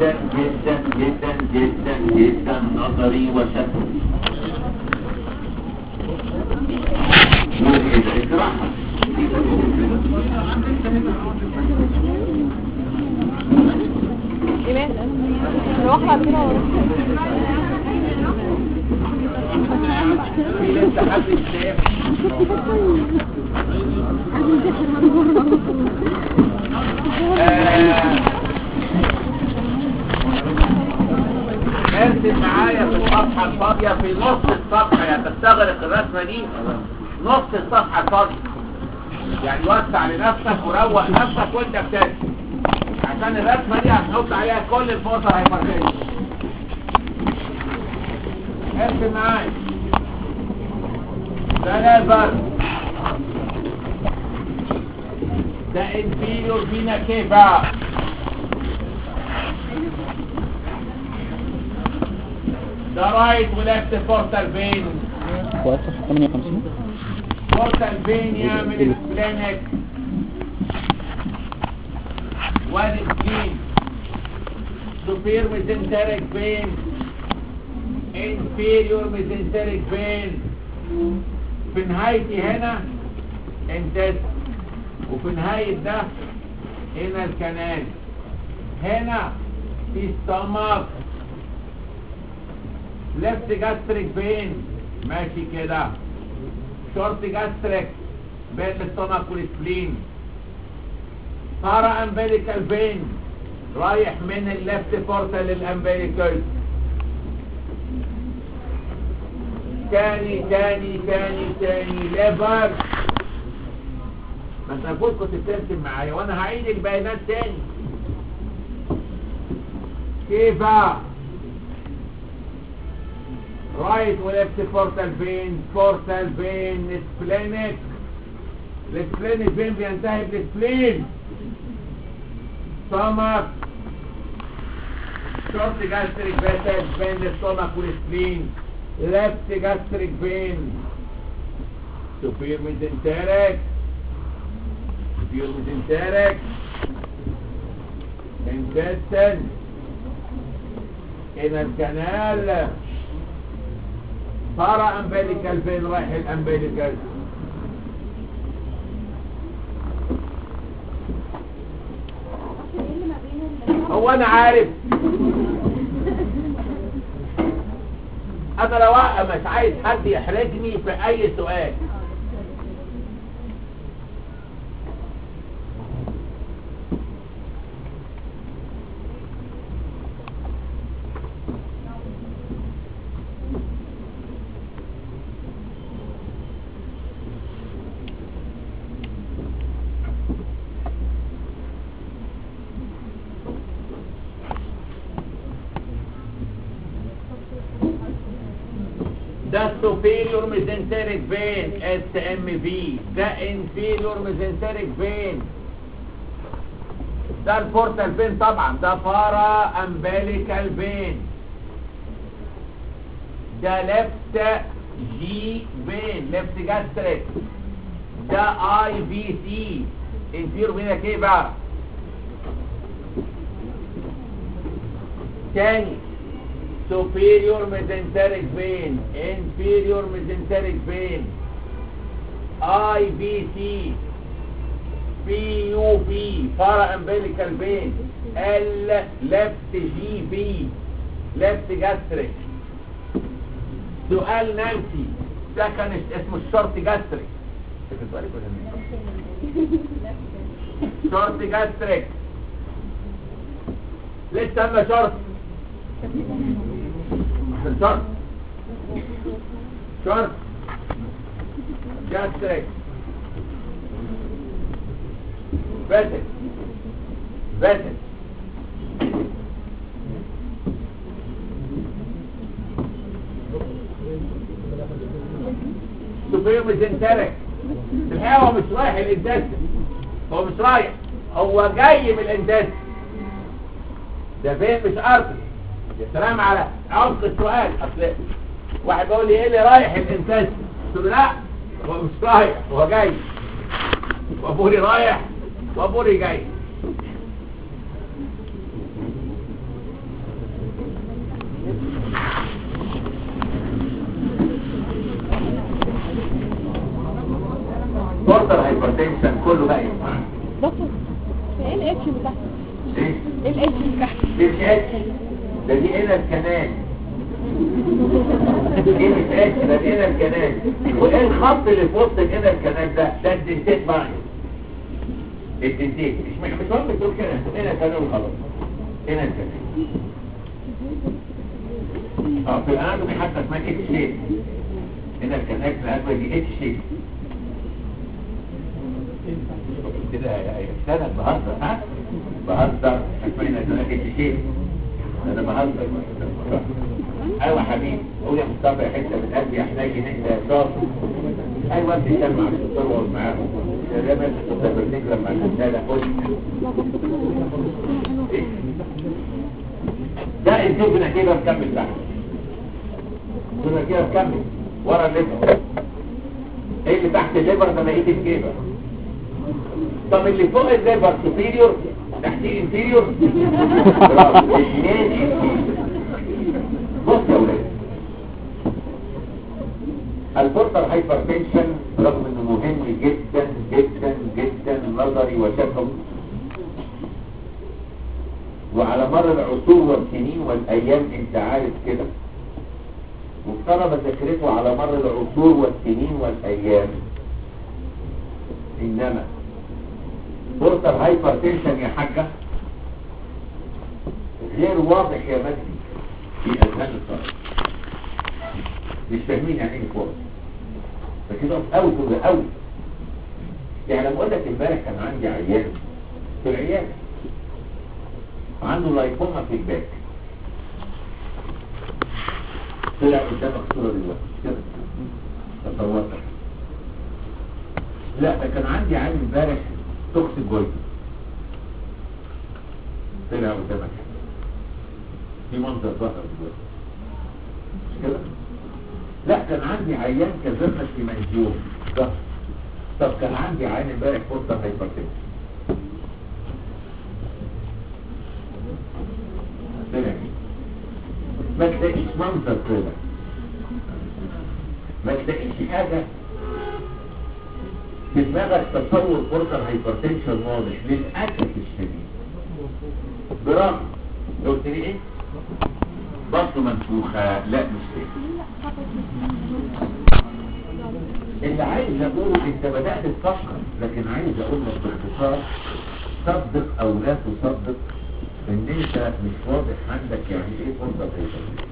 جدا جدا جدا جدا جدا نظري وشكلي وإذا إجراحة ايمان نروح بعد كده ونروح في لسه حد يتشاف ارسم معايا في الصفحة الفاضية في نص الصفحة يعني تستغرق الرسمة دي نص الصفحة الفاضية يعني وسع لنفسك وروق نفسك وانت بترسم عشان الرسمة دي هتحط عليها كل الفرصة الهيبرتنشن ارسم معايا ده ليفر ده انفيريور فينا كيفا ده رايت وليفت بورتال فين هو صفحة 58 بورتال فين يعمل سبلينك وادي سبلين سوبير ميزنتريك فين انفيريور ميزنتريك فين في نهايتي هنا انتس وفي نهاية ده هنا الكنال هنا في ستامك لفت جاستريك فين ماشي كده شورت جاستريك بين الستامك والسبلين بارا امبليكال فين رايح من اللفت بورتال للامبليكال تاني تاني تاني تاني ليفر ما انت المفروض كنت بترسم معايا وانا هعيد البيانات تاني كيف رايت وليفت بورتال فين بورتال فين سبلينك السبلينك فين بينتهي بالسبلين stomach short gastric vessel بين السtomach والسبلين left gastric vein superior mesenteric superior mesenteric intestine هنا الكنال para umbilical vein رايح الامبليكال هو انا عارف انا لو مش عايز حد يحرجني في اي سؤال ده superior mesenteric vein SMV ده inferior mesenteric vein ده البورتال فين طبعا ده بارا امبليكال فين ده لفت جي فين لفت جاستريك ده اي في سي انفيرو منك ايه بقى تاني superior mesenteric vein inferior mesenteric vein IVC PUV para umbilical vein L left GV left gastric سؤال نانسي ده كان اسمه الشورت جاستريك شكل سؤالك ولا مين؟ شورت جاستريك لسه اما شورت شورت شورت جاستريك فاتك فاتك سوبر ميزنترك الحقيقة هو مش رايح الاندست هو مش رايح هو جاي من الاندست ده فين مش ارض يا سلام على عمق السؤال اصل واحد بيقول لي ايه اللي رايح الاندست قلت له لا هو مش رايح هو جاي وابوري رايح وابوري جاي البورتال هايبرتنشن كله بقى ينفع دكتور ايه الاتش اللي تحت ايه ايه الاتش اللي تحت دي مش اتش ده دي هنا الكنال دي مش اتش ده دي هنا الكنال وايه الخط اللي في وسط هنا الكنال ده ده الدنتيت معي الدنتيت مش مش مهم تقول كده هنا كنال خلاص هنا الكنال اه في الاناتومي حتى اسمها اتش شيب هنا الكنال في الاناتومي دي اتش شيب كده يا يا استاذ بهزر ها بهزر اسمعنا ده اتش شيب انا بهزر ايوه يا حبيبي قول يا مصطفى يا حته من قلبي يا حنين انت يا شاطر ايوه انت كان مع الدكتور واقعد معاهم ده بس التبرنيك لما الرساله قول إيه؟ ده الجبنه كده مكمل تحت كده كده مكمل ورا الليفر ايه اللي تحت الليفر ده بقيه الجيبه طب اللي فوق الليفر سوبيريور تحتيه انفيريور برافو اثنين انفيريور بص يا ولاد البورتال هايبرتنشن رغم انه مهم جدا جدا جدا نظري وشفوي وعلى مر العصور والسنين والايام انت عارف كده وافترض ذكرته على مر العصور والسنين والايام انما بورتال هايبرتنشن يا حاجه غير واضح يا مجدي في اذهان الطلبه مش فاهمين يعني ايه فورس فكده قوي كده قوي يعني لما اقول لك امبارح كان عندي عيان في العياده عنده لايكوما في الباك طلع قدامك صوره دلوقتي كده تصورتك لا ده كان عندي عيان امبارح توكسيك جويد طلع قدامك في منظر ظهر دلوقتي مش كده لا كان عندي عيان كذبنا في منجوم ده طب كان عندي عيان امبارح فرصه هايبرتنشن طلع ما تلاقيش منظر كده ما تلاقيش حاجه في دماغك تصور فرصه هايبرتنشن واضح للاسف الشديد برغم قلت لي ايه بطن منفوخه لا مش كده اللي عايز اقوله انت بدأت تفكر لكن عايز اقول لك باختصار صدق او لا تصدق ان انت مش واضح عندك يعني ايه فرصة هيبرتنشن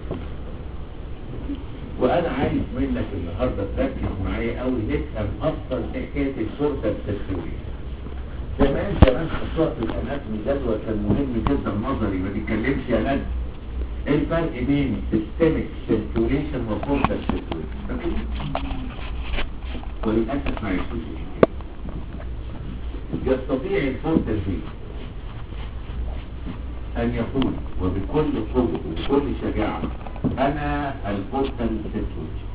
وانا عايز منك النهاردة تركز معايا قوي نفهم اصلا حكاية الفرصة التسوية زمان زمان خطوة في الاناتمي جدول كان مهم جدا نظري ما بيتكلمش يا ند ايه الفرق بين systemic circulation وفورتال circulation وللأسف ما يعرفوش يستطيع الفورتال فيه أن يقول وبكل قوة وبكل شجاعة أنا الفورتال circulation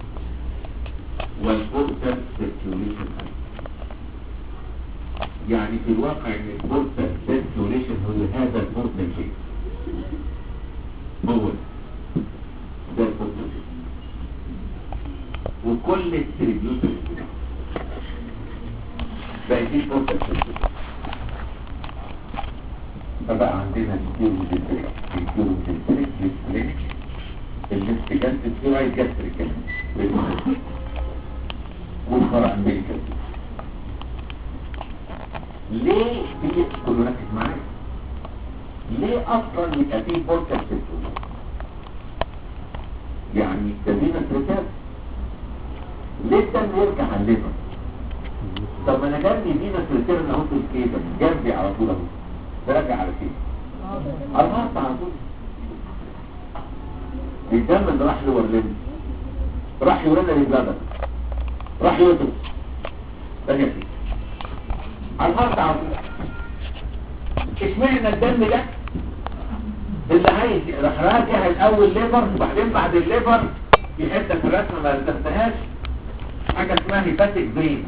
والفورتال circulation أنا يعني في الواقع ان الفورتال circulation هو هذا الفورتال فيه هو ده الفورتال وكل التريبيوتر بقى دي فورتال circulation فبقى عندنا الكيوروجيتريك الكيوروجيتريك الكلينيك الاستجانت السوراي جاستريك والفرع امريكا ليه في كله ركز معايا ليه اصلا يبقى فيه فورتال سيستم يعني تزيين الركاب ليه الدم يرجع على الليفر طب ما انا جنبي فينا سيرتيرن اهو في الكيبه جنبي على طول اهو برجع على فين على الهارت على طول الدم اللي راح لورلين راح يورينا للبلد راح يوتو رجع فيه على الهارت على طول اشمعنى الدم ده اللي عايز راح راجع الاول ليفر وبعدين بعد الليفر في حته في الرسمه ما رسمتهاش حاجه اسمها هيباتيك برين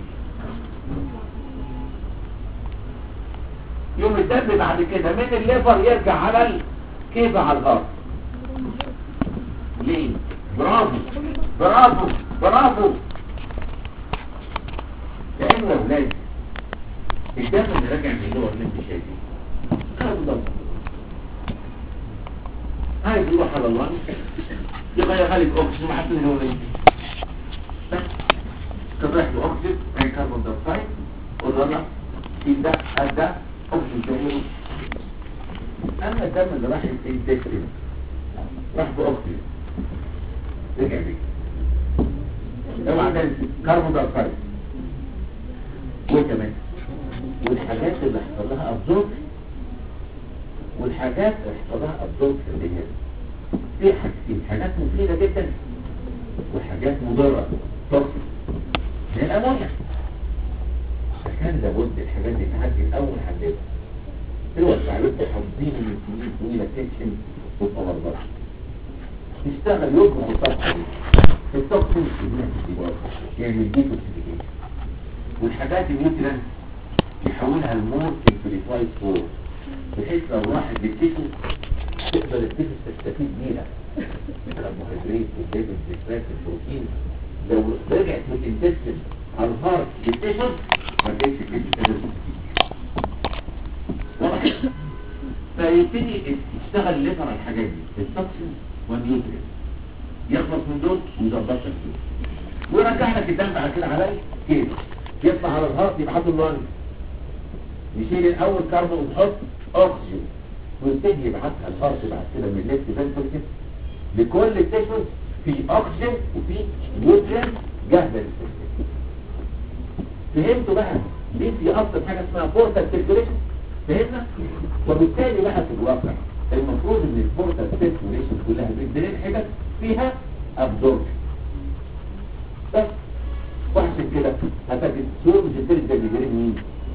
يوم الدم بعد كده من الليفر يرجع على الكيبه على الهارت ليه برافو برافو برافو لان حلو يا ولاد الدم اللي راجع من اللور اللي انت شايفين افضل عايز يروح على الله يغير لك اكسجين وحط له هو بس كان رايح له اكسجين يعني كربون دايوكسيد والرنا في ده ده اكسجين تاني اما الدم اللي راح الانتستين راح باكسجين رجع بيه اوعى تنسى كربون دايوكسيد وكمان والحاجات اللي حصل لها ابزورب والحاجات اللي حصل لها ابزورب في الدنيا في حاجتين حاجات مفيدة جدا وحاجات مضرة توكسيك زي الامونيا فكان لابد الحاجات دي تعدي الاول حددها توسع له تحضير من سنين طويلة تنشن وتوضح يشتغل يطبخ الطبخ في التوكسين في يعني الديتوكسيفيكيشن والحاجات النيوترينت يحولها المور امبليفايد فور بحيث لو راحت للتيشو تقدر التيشو تستفيد بيها الكربوهيدرات والليبيد والفات البروتين لو رجعت من الانتستين على الهارت للتيشو ما كانش التيشو تقدر تستفيد واضح فيبتدي يشتغل الليفر على الحاجات دي التوكسين والنيوترينت يخلص من دول ويظبطك دول ويرجع لك الدم بعد كده علي كده يطلع على الهارت يبعته اللنج يشيل الاول كربون ويحط اكسجين ويبتدي يبعتها الهارت بعد كده من الليفت فنتركل لكل التيشوز في اكسجين وفي نيوترين جاهزه للسيستم فهمتوا بقى ليه في اصلا حاجه اسمها بورتال سيركيوليشن فهمنا وبالتالي بقى في الواقع المفروض ان البورتال سيركيوليشن كلها بتدرين حاجات فيها ابزوربشن بس واحسن كده هتجد سور مش التالت ده بيجري مين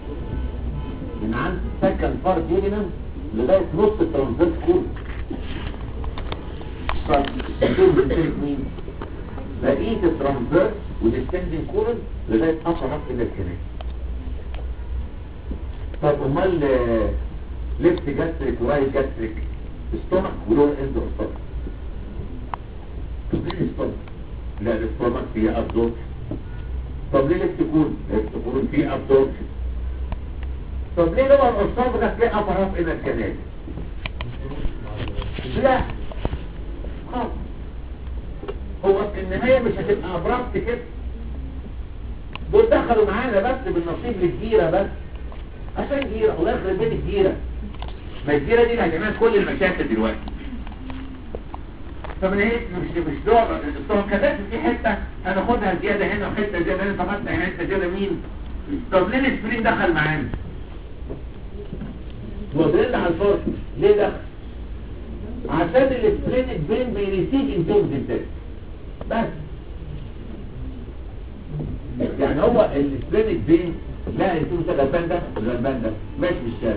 من عند سكن فرد يجنم لغاية نص الترانزيت كله فالسور مش التالت مين بقية الترانزيت والستندنج كولن لغاية أصلا رفض الكنات طب امال ليفت جاستريك ورايت جاستريك استومك ولور اند استومك طب ليه الاستومك لا الاستومك فيها ابزوربشن طب ليه الاستكون الاستكون فيه ابزوربشن طب ليه لما الأصاب ده تلاقي أطراف إلى الكنال لا خالص هو في النهاية مش هتبقى أبربت كده دول دخلوا معانا بس بالنصيب للجيرة بس عشان جيرة الله يخرب بيت الجيرة ما الجيرة دي اللي هتعمل كل المشاكل دلوقتي فمن هي مش مش دور الطرقات في حتة هناخدها زيادة هنا وحتة زيادة هنا طب هنا حتة زيادة مين طب ليه السبرين دخل معانا ودلنا على الفرق ليه دخل عشان السبرين البين بيريسيج انتوز التست بس يعني هو السبرين البين لا انتوز الغلبان ده الغلبان ده ماشي في الشارع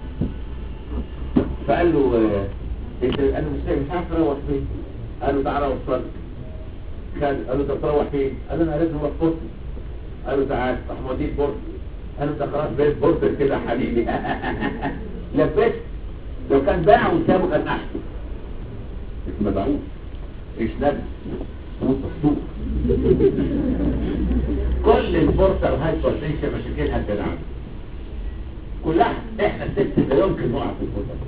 فقال له آه، انت انا مش مش عارف اروح فين قال له تعالى وصلك قال له طب تروح فين قال له انا لازم اروح بورتي قال له تعالى راح موديك بورتي قال له انت خلاص بقيت بورتي كده يا حبيبي لبست لو كان باع وسابه كان احسن بس ما باعوش ايش ندم موت السوق كل البورصه والهايبرتنشن مشاكلها الدلع كلها احنا الست لا يمكن نقع في البورصه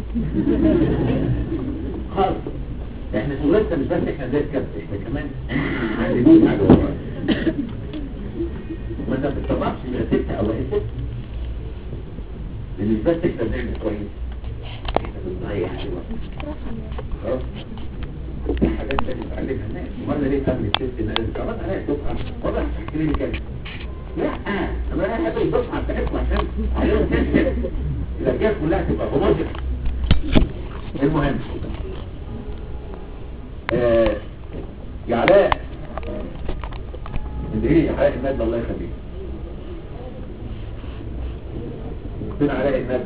خالص احنا شغلتنا مش بس احنا زي الكبت احنا كمان عندنا حاجه ورانا ما انت ما بتطلعش من ست او اي ست لان مش بس احنا بنعمل كويس احنا بنضيع الوقت خلاص في حاجات تانية نتعلمها الناس مرة ليه قبل الست ان الكرامات عليها تبقى مرة هتحكي لي كده لا انا انا هاخد الدفعة بتاعتكم عشان عليهم تنشل الاجيال كلها تبقى هوموجن المهم آه يا علاء انت ايه يا علاء المادة الله يخليك فين علاء المادة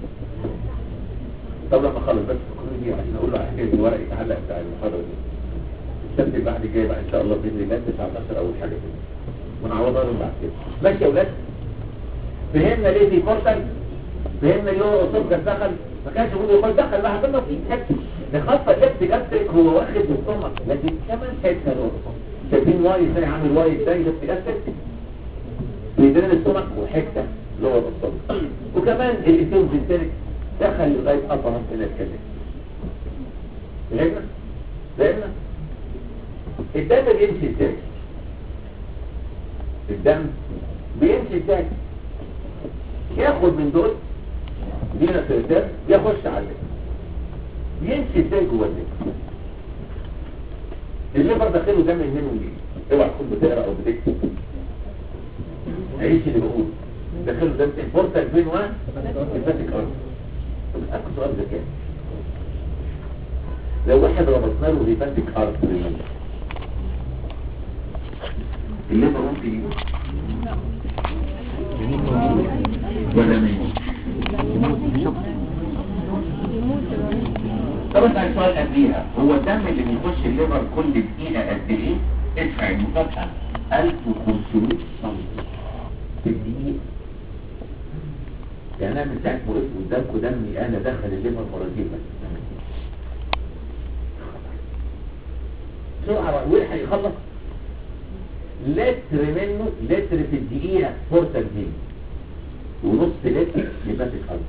طب لما خلص بس كل دي عشان اقول له على حكايه الورق يتعلق بتاع المحاضره دي السبت اللي بعد الجاي بقى ان شاء الله باذن الله 19 اول حاجه كده ونعوضها لهم بعد كده ماشي يا اولاد فهمنا ليه في كورتال فهمنا ليه هو الصبح دخل ما كانش المفروض يقول دخل بقى هتبقى في حته ده خاصه اللبس جاستريك هو واخد مصطلح لكن كمان حته نقطه شايفين واي ازاي عامل واي ازاي لبس جاستريك بيدرين السمك وحته لور الصدر وكمان الاتيوم فينتريك دخل لغايه اطرف الى الكلام فهمنا؟ فهمنا؟ الدم بيمشي ازاي؟ الدم بيمشي ازاي؟ ياخد من دول دينا سيرتات يخش على الليفر يمشي ازاي جوه الليفر الليفر داخله دم منين وليه اوعى تكون بتقرا او بتكتب عيش اللي بقوله داخله دم الفورتال بين واحد الفاتيك ارض طب اسالكم سؤال ذكاء لو واحد ربطنا له هيباتيك ارض الليفر ممكن يموت ولا ما يموت طب اسال سؤال قبليها هو الدم اللي بيخش الليفر كل دقيقه قد ايه ادفع المكافاه 1500 سم في الدقيقه يعني انا من ساعه ما وقفت قدامكم دمي انا دخل الليفر مرتين بس بسرعه والحق يخلص لتر منه لتر في الدقيقه فرصه جديده ونص لتر لباتك ارض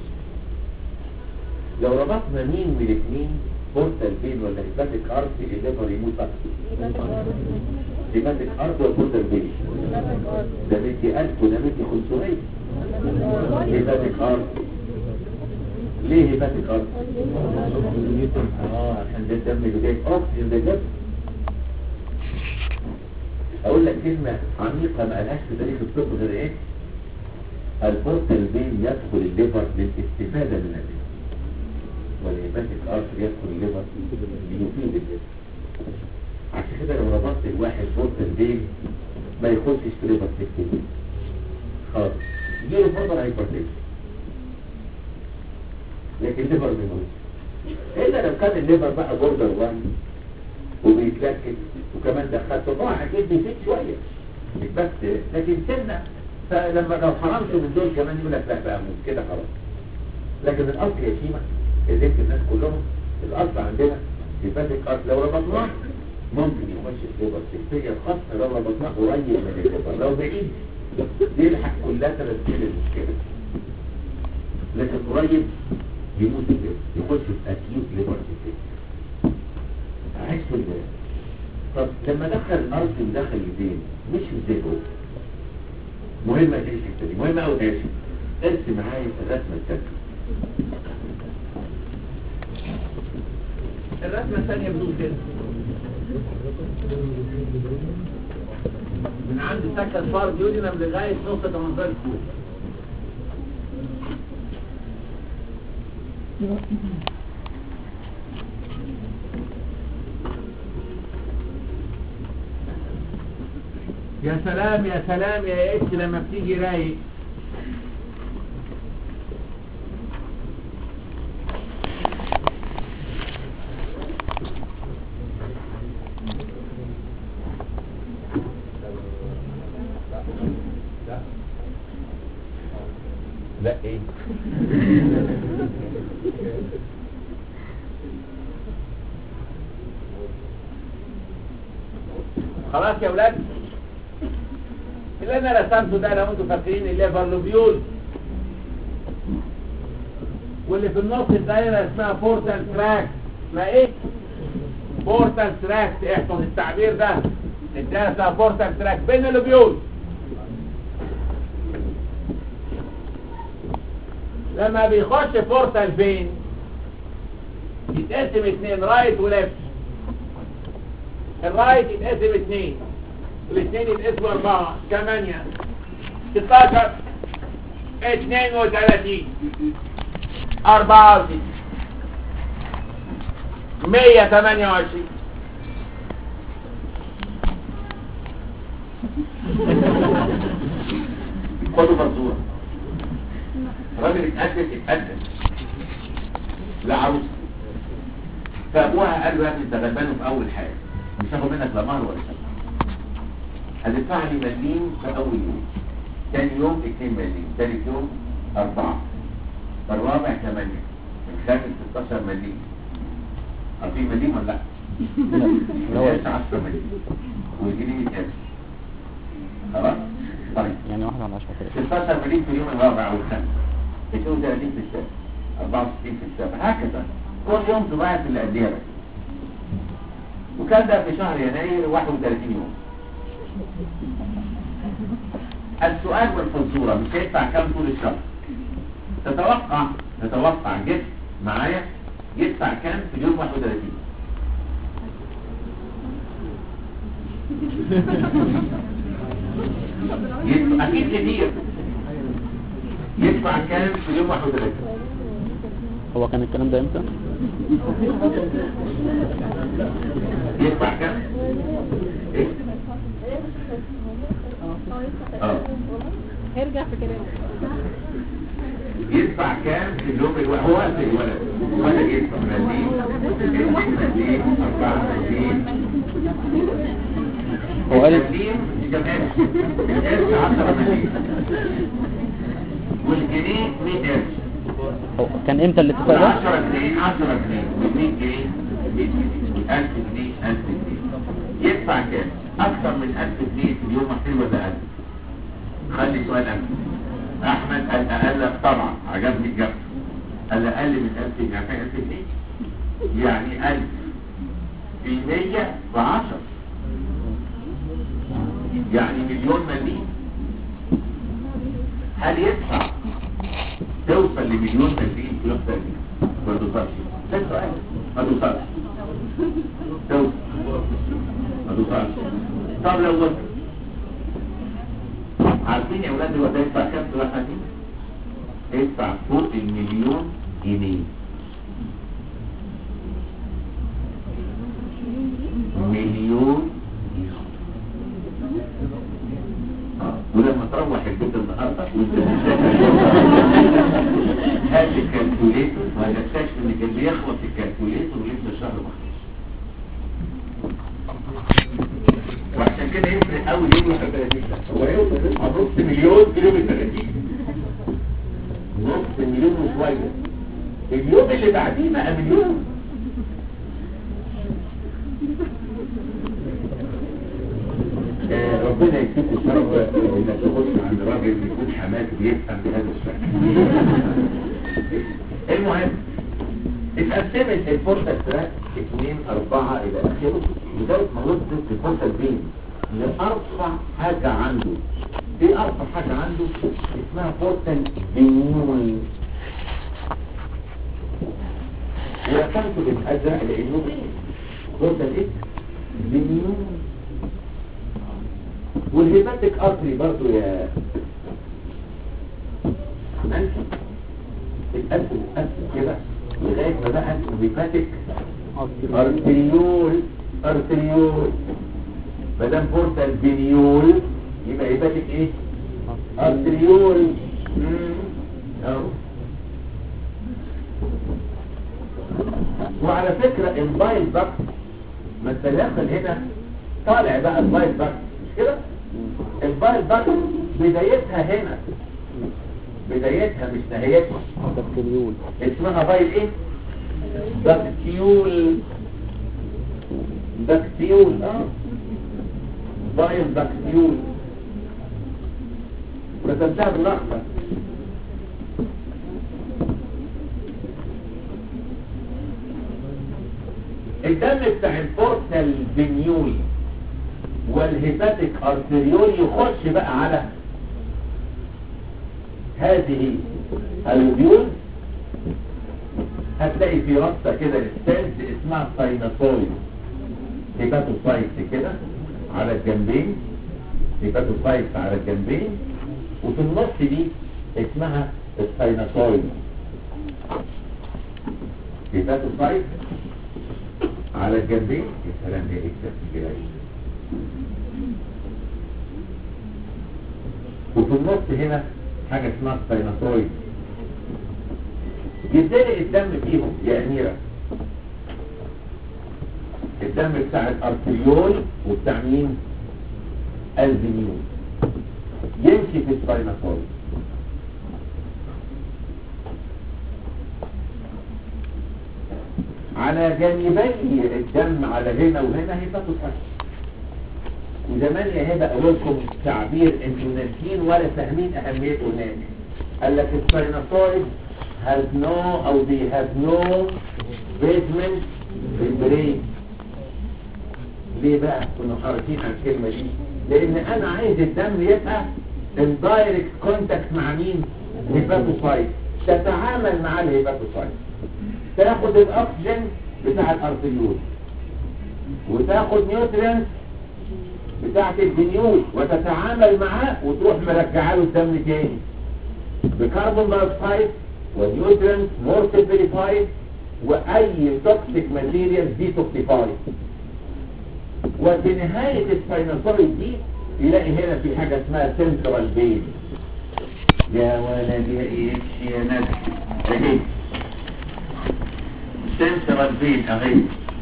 لو ربطنا مين من الاثنين بورتال بين ولا هيباتيك ارض الليفر يموت اكتر هيباتيك ارض ولا بورتال بين ده مدي 1000 وده مدي 500 هيباتيك ارض ليه هيباتيك ارض اه عشان ده الدم اللي جاي اكسجين ده جد اقول لك كلمه عميقه ما قالهاش في تاريخ الطب غير ايه البورتال بين يدخل الليفر للاستفاده من الليفر والهيباتيك ارتر يدخل الليفر ليفيد الليفر عشان كده لو ربطت الواحد بورتال بين ما يخشش في ليفر سيستم خالص يجيله فضل هايبرتنشن لكن الليفر بيموت الا لو كان الليفر بقى بوردر 1 وبيتلكك وكمان دخلته طبعا اكيد بيزيد شويه مش بس لكن سنه فلما لو حرمته من دول كمان يقول لك لا بقى موت كده خلاص لكن الاصل يا شيمه كذلك الناس كلهم الاصل عندنا هيباتيك ارت لو ربطناه ممكن يخش في الليفر سيستية الخاصة لو ربطناه قريب من الليفر لو بعيد يلحق كلها ترسل المشكلة لكن قريب يموت الليفر يخش في اكيوت ليفر سيستية عايش في البلد طب لما دخل الارض ودخل البين مش ازاي جوه مهمة دي الحتة دي مهمة قوي تعيش ارسم معايا الرسمة الثانية الرسمة الثانية بتقول كده من عند سكة فرد يودينم لغاية نقطة 18 كوب يا سلام يا سلام يا اتش لما بتيجي رايق لا ايه خلاص يا ولاد اللي انا رسمته ده لو انتوا فاكرين الليفر لوبيول واللي في النص الدايره اسمها بورتال تراك ما ايه بورتال تراك احفظ التعبير ده الدايره اسمها بورتال تراك بين اللوبيول لما بيخش بورتال فين يتقسم اتنين رايت وليفت الرايت يتقسم اتنين الاثنين يتقسموا اربعة ثمانية ستاشر اثنين وثلاثين اربعة وستين مية ثمانية وعشرين خدوا منصورة راجل اتقدم اتقدم لعروس فابوها قال له يا ابني انت غلبان في اول حاجه مش هاخد منك لا مهر ولا شيء هتدفع لي مليم في اول يوم تاني يوم اتنين مليم تالت يوم اربعة الرابع ثمانية الخامس 16 مليم عارفين مليم ولا لا؟ هو السادس 10 مليم ويجي لي 100000 خلاص؟ طيب يعني واحد واحد على عشرة كده 16 مليون في اليوم الرابع او الخامس 32 في السابع 64 في السابع هكذا كل يوم تبعت اللي قديها بس وكان ده في شهر يناير 31 يوم السؤال والفزورة مش هيدفع كام طول الشهر تتوقع تتوقع جسم معايا يدفع كام في اليوم 31 يدفع اكيد كتير يدفع كام في اليوم 31 هو كان الكلام ده امتى؟ يدفع كام ايه اه هيرجع في كلامه يدفع كام في اليوم الواحد هو قد ايه ولد ولد يدفع مليم مليم أربعة مليم هو قال المليم كم قرش القرش 10 مليم والجنيه 100 قرش هو كان امتى الاتفاق ده؟ 10 جنيه 10 جنيه و100 جنيه 100 جنيه 1000 جنيه 1000 جنيه يدفع كام اكثر من 1000 جنيه في اليوم واحد ولا 1000 خلي سؤال أمن احمد قال اقل لك طبعا عجبني اجابته قال اقل من 1000 جنيه يعني 1000 جنيه يعني 1000 في 100 ب 10 يعني مليون مليم هل يدفع توصل لمليون مليم في يوم تاني ما توصلش ده السؤال ما توصلش توصل ما توصلش طب لو وصل عارفين يا ولاد هو ده يدفع كام في الواحد دي؟ يدفع فوق المليون جنيه مليون جنيه آه، ولما تروح البيت النهارده وانت هات الكالكوليتر وهتكتشف ان كان بيخلص الكالكوليتر ولسه الشهر ما خلصش وعشان كده يفرق قوي يوم 31 هو يوصل يدفع نص مليون في يوم ال 30 نص مليون وشويه اليوم اللي بعديه بقى مليون آه، ربنا يكتب الشرف انك تخش عند راجل يكون حماك بيفهم بهذا الشكل المهم اتقسمت الفرصة تراك 2 4 الى اخره لغايه ما وصلت الفرصة البين لارفع حاجة عنده ايه ارفع حاجة عنده اسمها فورتال بنيول ورسمته بالازرق لانه فورتال ايه بنيول والهيباتيك ارتري برضو يا ماشي اتقسم اتقسم كده لغايه ما بقى اسمه هيباتيك ارتريول ارتريول ما دام بورتال بينيول يبقى هيباتيك ايه ارتريول مم. اهو وعلى فكرة البايل باك ما انت داخل هنا طالع بقى البايل باك مش كده البايل باك بدايتها هنا بدايتها مش نهايتها بكتيريول اسمها بايل ايه باكتيول باكتيول اه بايل باكتيول رسمتها بالنقطة الدم بتاع البورتال فينيول والهيباتيك ارتريول يخش بقى على هذه الوبيول هتلاقي في رصة كده للسيلز اسمها سايناسويد هيباتوسايت كده على الجنبين هيباتوسايت على الجنبين وفي النص دي اسمها السايناسويد هيباتوسايت على الجنبين يا سلام يا اكتب كده وفي النص هنا حاجة اسمها السايناسويد يبتدي الدم فيهم يا أميرة الدم بتاع الارتريول وبتاع مين الفينيول يمشي في السايناسويد على جانبي الدم على هنا وهنا هيباتوسايت وزمان يا هبه اقول لكم تعبير انتوا ناسيين ولا فاهمين اهميته هناك قال لك الساينوسويد has no او they have no basement في البرين ليه بقى كنا حريصين على الكلمه دي لان انا عايز الدم يبقى in direct contact مع مين هيباتوسايت تتعامل مع الهيباتوسايت تاخد الاكسجين بتاع الارتريول وتاخد نيوترينز بتاعت الجنيول وتتعامل معاه وتروح مرجعه له الدم تاني بكربون دايوكسيد ونيوترينز مور سيمبليفايد واي توكسيك ماتيريال ديتوكسيفايد وفي نهاية الساينوسويد دي يلاقي هنا في حاجة اسمها سنترال بين يا ولدي يا ايش يا ناس اهي سنترال بين اهي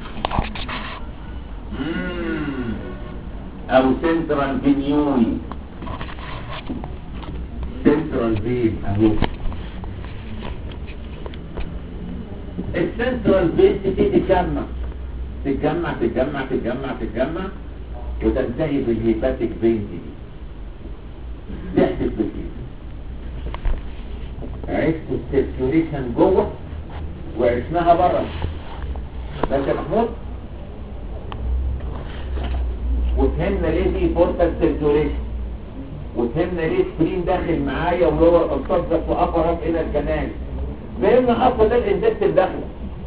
مم. او سنترال فينيول سنترال فين اهو السنترال فين تبتدي تتجمع تتجمع تتجمع تتجمع تتجمع وتنتهي بالهيباتيك فين دي تحدث بالكده عشت السيركيوليشن جوه وعشناها بره بس يا محمود وفهمنا ليه في بورتال سيركيوليشن وفهمنا ليه سكرين داخل معايا ولور الصدق وأقرب إلى الجنان فهمنا أصلا ده الإنزكت الداخل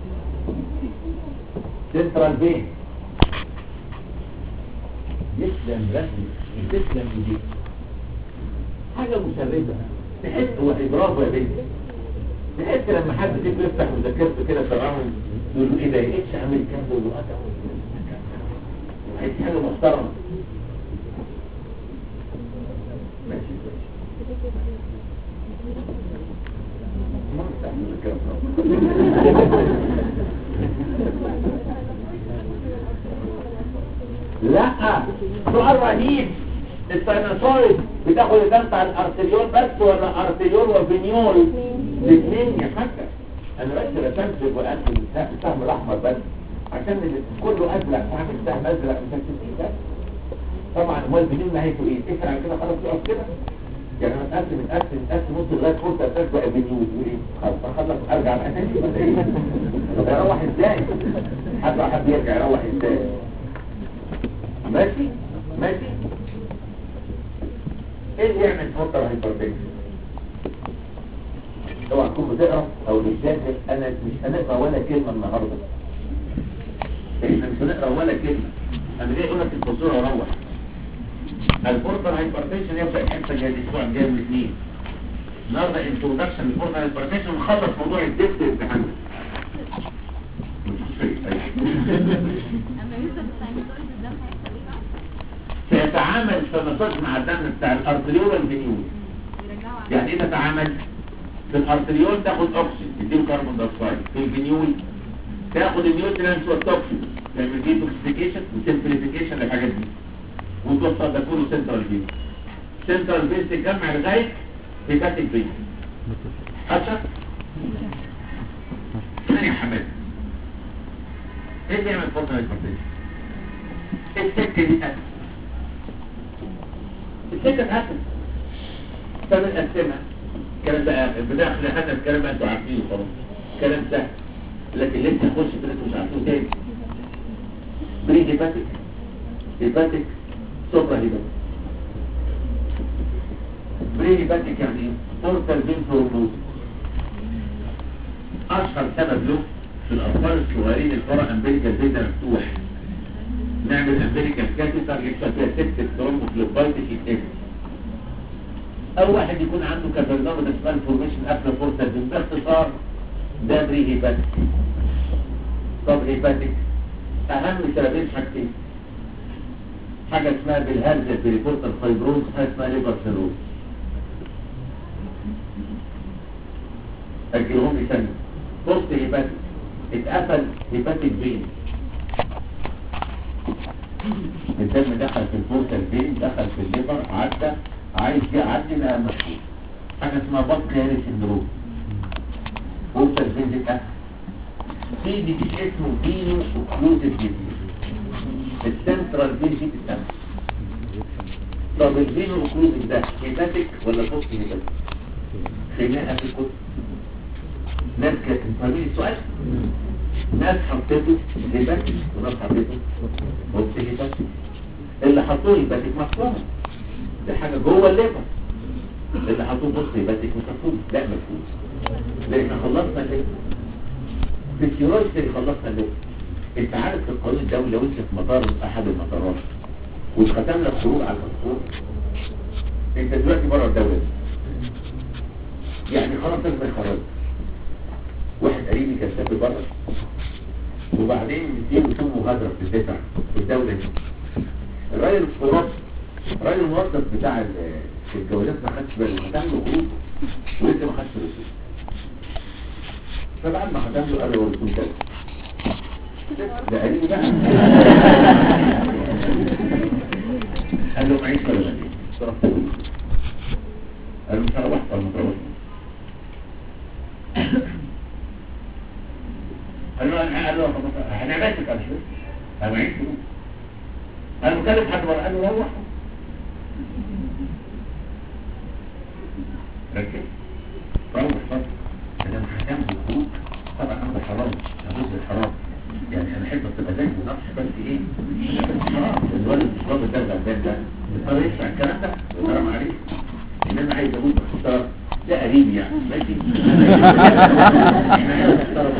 سنترال بين يسلم رسمي تسلم دي حاجة مسربة تحس هو برافو يا بنتي تحس لما حد فيكم يفتح مذاكرته كده تراهم يقول له ايه ده ايش عامل كذا يقول له اه عايز حاجة محترمة ماشي ماشي ما افتح مذاكرة لا سؤال رهيب السينوسويد بتاخد الدم بتاع الارتريول بس ولا ارتريول وفينيول الاثنين يا حاجة انا بس رسمت وقت السهم الاحمر بس عشان اللي كله ازرق فعمل سهم ازرق مش هتسيب بس طبعا هو الفينيول نهايته ايه تقفل على كده خلاص يقف كده يعني انا اتقسم اتقسم اتقسم نص لغايه فرصه تبقى فينيول تقول ايه خلاص اخلص ارجع بقى تاني ولا ايه طب اروح ازاي حد حد يرجع يروح ازاي ماشي ماشي ايه اللي يعمل فوتر هايبرتنشن اوعى تكون بتقرا او بتذاكر انا مش هنقرا ولا كلمه النهارده احنا مش هنقرا ولا كلمه انا جاي اقول لك الفصول اروح الفورتر هايبرتنشن يبدا الحصه الجايه الاسبوع الجاي من الاثنين النهارده انترودكشن للفورتر هايبرتنشن ونخلص موضوع الدفت امتحان اما يوسف الساينوسويد الدم هيحصل ايه بقى؟ سيتعامل السينوسويد مع الدم بتاع الارتريول والفينيول يرجعوا على يعني ايه تتعامل في الارتريول تاخد اكسجين تديله كربون دايوكسيد في الفينيول تاخد النيوترينز والتوكسين تعمل ديتوكسيفيكيشن وسمبليفيكيشن للحاجات دي وتوصل ده كله سنترال فين سنترال فين تتجمع لغايه هيباتيك فين حشر ثاني يا حماد ايه اللي يعمل فتره هايبرتنشن السكه دي اسف السكه اسف فبنقسمها الكلام ده البداية احنا خدنا الكلام ده انتوا عارفينه خلاص كلام سهل لكن لسه نخش في اللي انتوا مش عارفينه تاني بري هيباتيك هيباتيك سوبرا هيباتيك بري هيباتيك يعني ايه؟ بورتال فين فلوروز اشهر سبب له في الاطفال الصغيرين الفرع امبريكال فين ده مفتوح نعمل امبريكال كاتيتر يحصل فيها سكتة ترومبوفلوبايتس يتقفل او واحد يكون عنده كابرنامة اسمها الفورميشن قبل فرصة دي باختصار ده بري هيباتيك طب هيباتيك اهم سببين حاجتين حاجة اسمها بالهرزة بريبورتال فايبروز حاجة اسمها ليبر سيروز اجلهم لي ثانية بوست هيباتيك اتقفل هيباتيك فين الدم دخل في البورتال فين دخل في الليبر عدى عايز يعدي لها مشهور حاجة اسمها بط هاري سندروم بورتال فين دي اتقفل في دي اسمه فينو اوكلوزيف ديزيز السنترال فين دي اتقفل طب الفينو اوكلوزن ده هيباتيك ولا بوست هيباتيك خناقه في الكتب ناس كانت فاهمين السؤال ناس حطيته هيباتيك وناس حطيته بوست هيباتيك اللي حطوه هيباتيك مفهوم ده حاجه جوه الليفر اللي حطوه بوست هيباتيك مش مفهوم لا مفهوم لان خلصنا الليفر في الكيوريستي خلصنا الليفر انت عارف في القانون الدولي لو انت في مطار من احد المطارات واتختم لك خروج على الباسبور انت دلوقتي بره الدوله دي يعني خلاص انت خرجت واحد قريبي كان سافر بره وبعدين في رسوم مغادره في الدفع في الدوله دي الراجل الفرص الراجل الموظف بتاع ال- الجوازات ما خدش باله ختم له خروج ولسه ما خدش رسوم فبعد ما ختم له قال له ورسوم كذا ده قريبي بقى قال له معيش ولا لا صرفت له قال له مش هروح ولا ما تروحش قال له انا قال له طب انا ماسك على شويه انا معيش فلوس قال له كلم حد بره قال له روح ركز روح فضل انا مش هتعمل خروج طبعا انا حرام اجوز الحرام يعني انا احب تبقى زي نفس بس ايه بس حرام الولد مش ضابط ده غلبان ده يضطر يدفع الكلام ده حرام عليه ان انا عايز اقول باختصار ده قريب يعني ماشي احنا عايز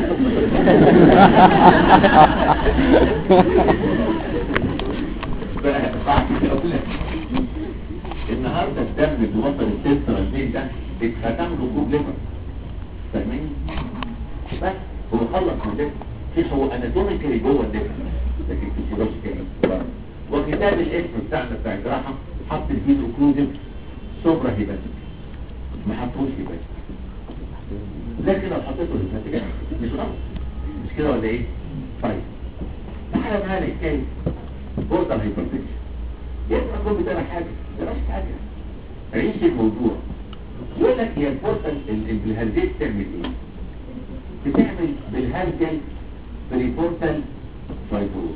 بقى بعد كده اقول لك النهارده الدم اللي وصل التستر البيت ده اتختم له جروب ليفر فاهمين بس هو خلص من ده شوف هو اناتوميكالي جوه الليفر لكن فيسيولوجيكالي بره وكتاب الاسم بتاعنا بتاع الجراحه حط الفيد اوكلوزيف سوبرا هيباتيك ما حطوش هيباتيك لكن لو حطيته هيباتيك مش غلط مش كده ولا ايه؟ طيب تعالى معانا الحكايه بوردر هيبرتكشن يبقى كل ده حاجه ده مش حاجه عيش الموضوع يقول لك هي البورتال الهالجيت تعمل ايه؟ بتعمل بالهالجيت بريبورتال فايبروز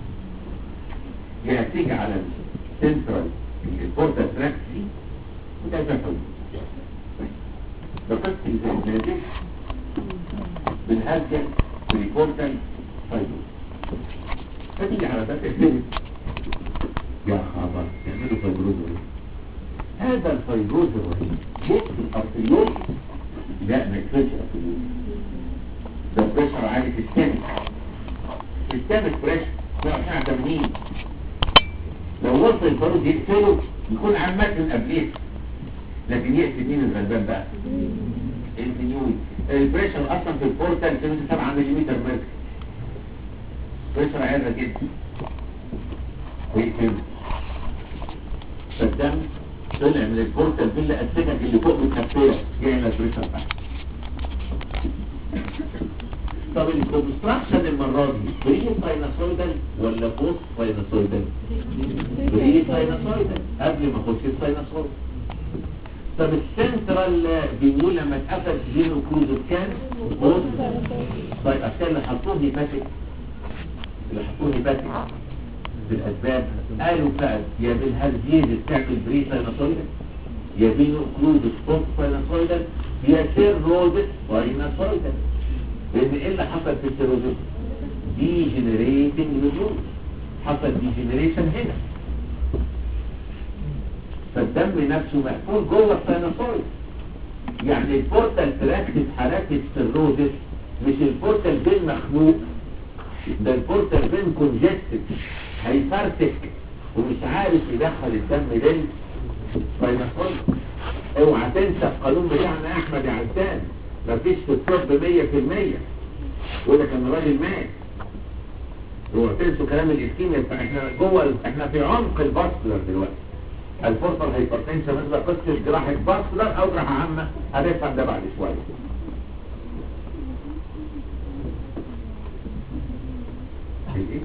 هي هتيجي على السنترال البورتال تراك دي وتعمل فايبروز بقصة الهالجيت بالهالجيت بريبورتال فايبروز فتيجي على ذات الفيلم يا خبر يعملوا فيبروز ايه هذا الفيبروز الرهيب يقفل الارتريول لا ما يقفلش الارتريول ده بريشر عالي في السمك في السمك بريشر 180 لو وصل الفيبروز يقفله يكون عمال من قبليه لكن يقفل مين الغلبان بقى الفينيوي البريشر اصلا في البورتال 7 ملم مركز بريشر عالي جدا ويقفل فالدم طلع من البورتال فيلا السكك اللي فوق متخفيه يعمل بريشر تحت طب الكونستراكشن المره دي بري سايناسويدال ولا بوست سايناسويدال بري سايناسويدال قبل ما اخش السايناسويد طب السنترال فينيو لما اتقفل زيرو كروز كان بوست طيب عشان اللي حطوه هيباتيك اللي حطوه هيباتيك بالاسباب قالوا فعل يا بالهرزيز بتعمل بري سايناسويدال يا بينو كلود سبوت سايناسويدال يا سيروزس سايناسويدال لان ايه اللي حصل في السيروزس دي جنريتنج نزول حصل دي جنريشن هنا فالدم نفسه مقفول جوه السايناسويد يعني البورتال تراكت في حالات السيروزس مش البورتال بين مخنوق ده البورتال بين كونجستد هيفرتك ومش عارف يدخل الدم لل فينقل اوعى تنسى القانون بتاعنا احمد يا عزام مفيش في الطب 100% يقول لك ان الراجل مات اوعى تنسوا كلام الاسكيميا بتاع احنا جوه احنا في عمق الباسلر دلوقتي الفرصه الهايبرتنشن مثل قصه جراحه باسلر او جراحه عامه هنفهم ده بعد شويه ايه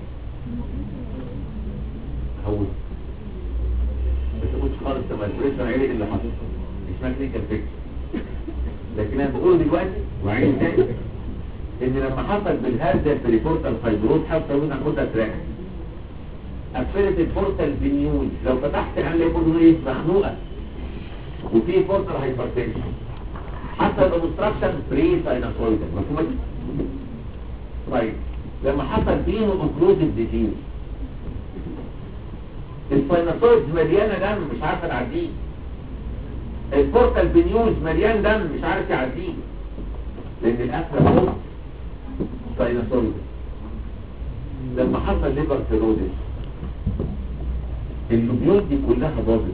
هو ما تقولش خالص لما البريشر عيلة اللي حصل اسمها كلينيكال فيكس لكن انا بقول دلوقتي وعين تاني ان لما حصل بالهرزة في ريبورتال فايبروز حصل هنا خدها تراك قفلت البورتال فينيول لو فتحت هنلاقي البورتال ايه مخنوقه وفي بورتال هايبرتنشن حصل اوبستراكشن بري ساينوسويدال مفهوم طيب لما حصل بينه اوكلوزيف ديزيز الساينوسويدز مليانه دم مش عارفه تعديه البورتال فينيولز مليان دم مش عارف يعديه لان القفله فوق ساينوسويدال لما حصل ليبر سيروزيس اللوبيول دي كلها باظت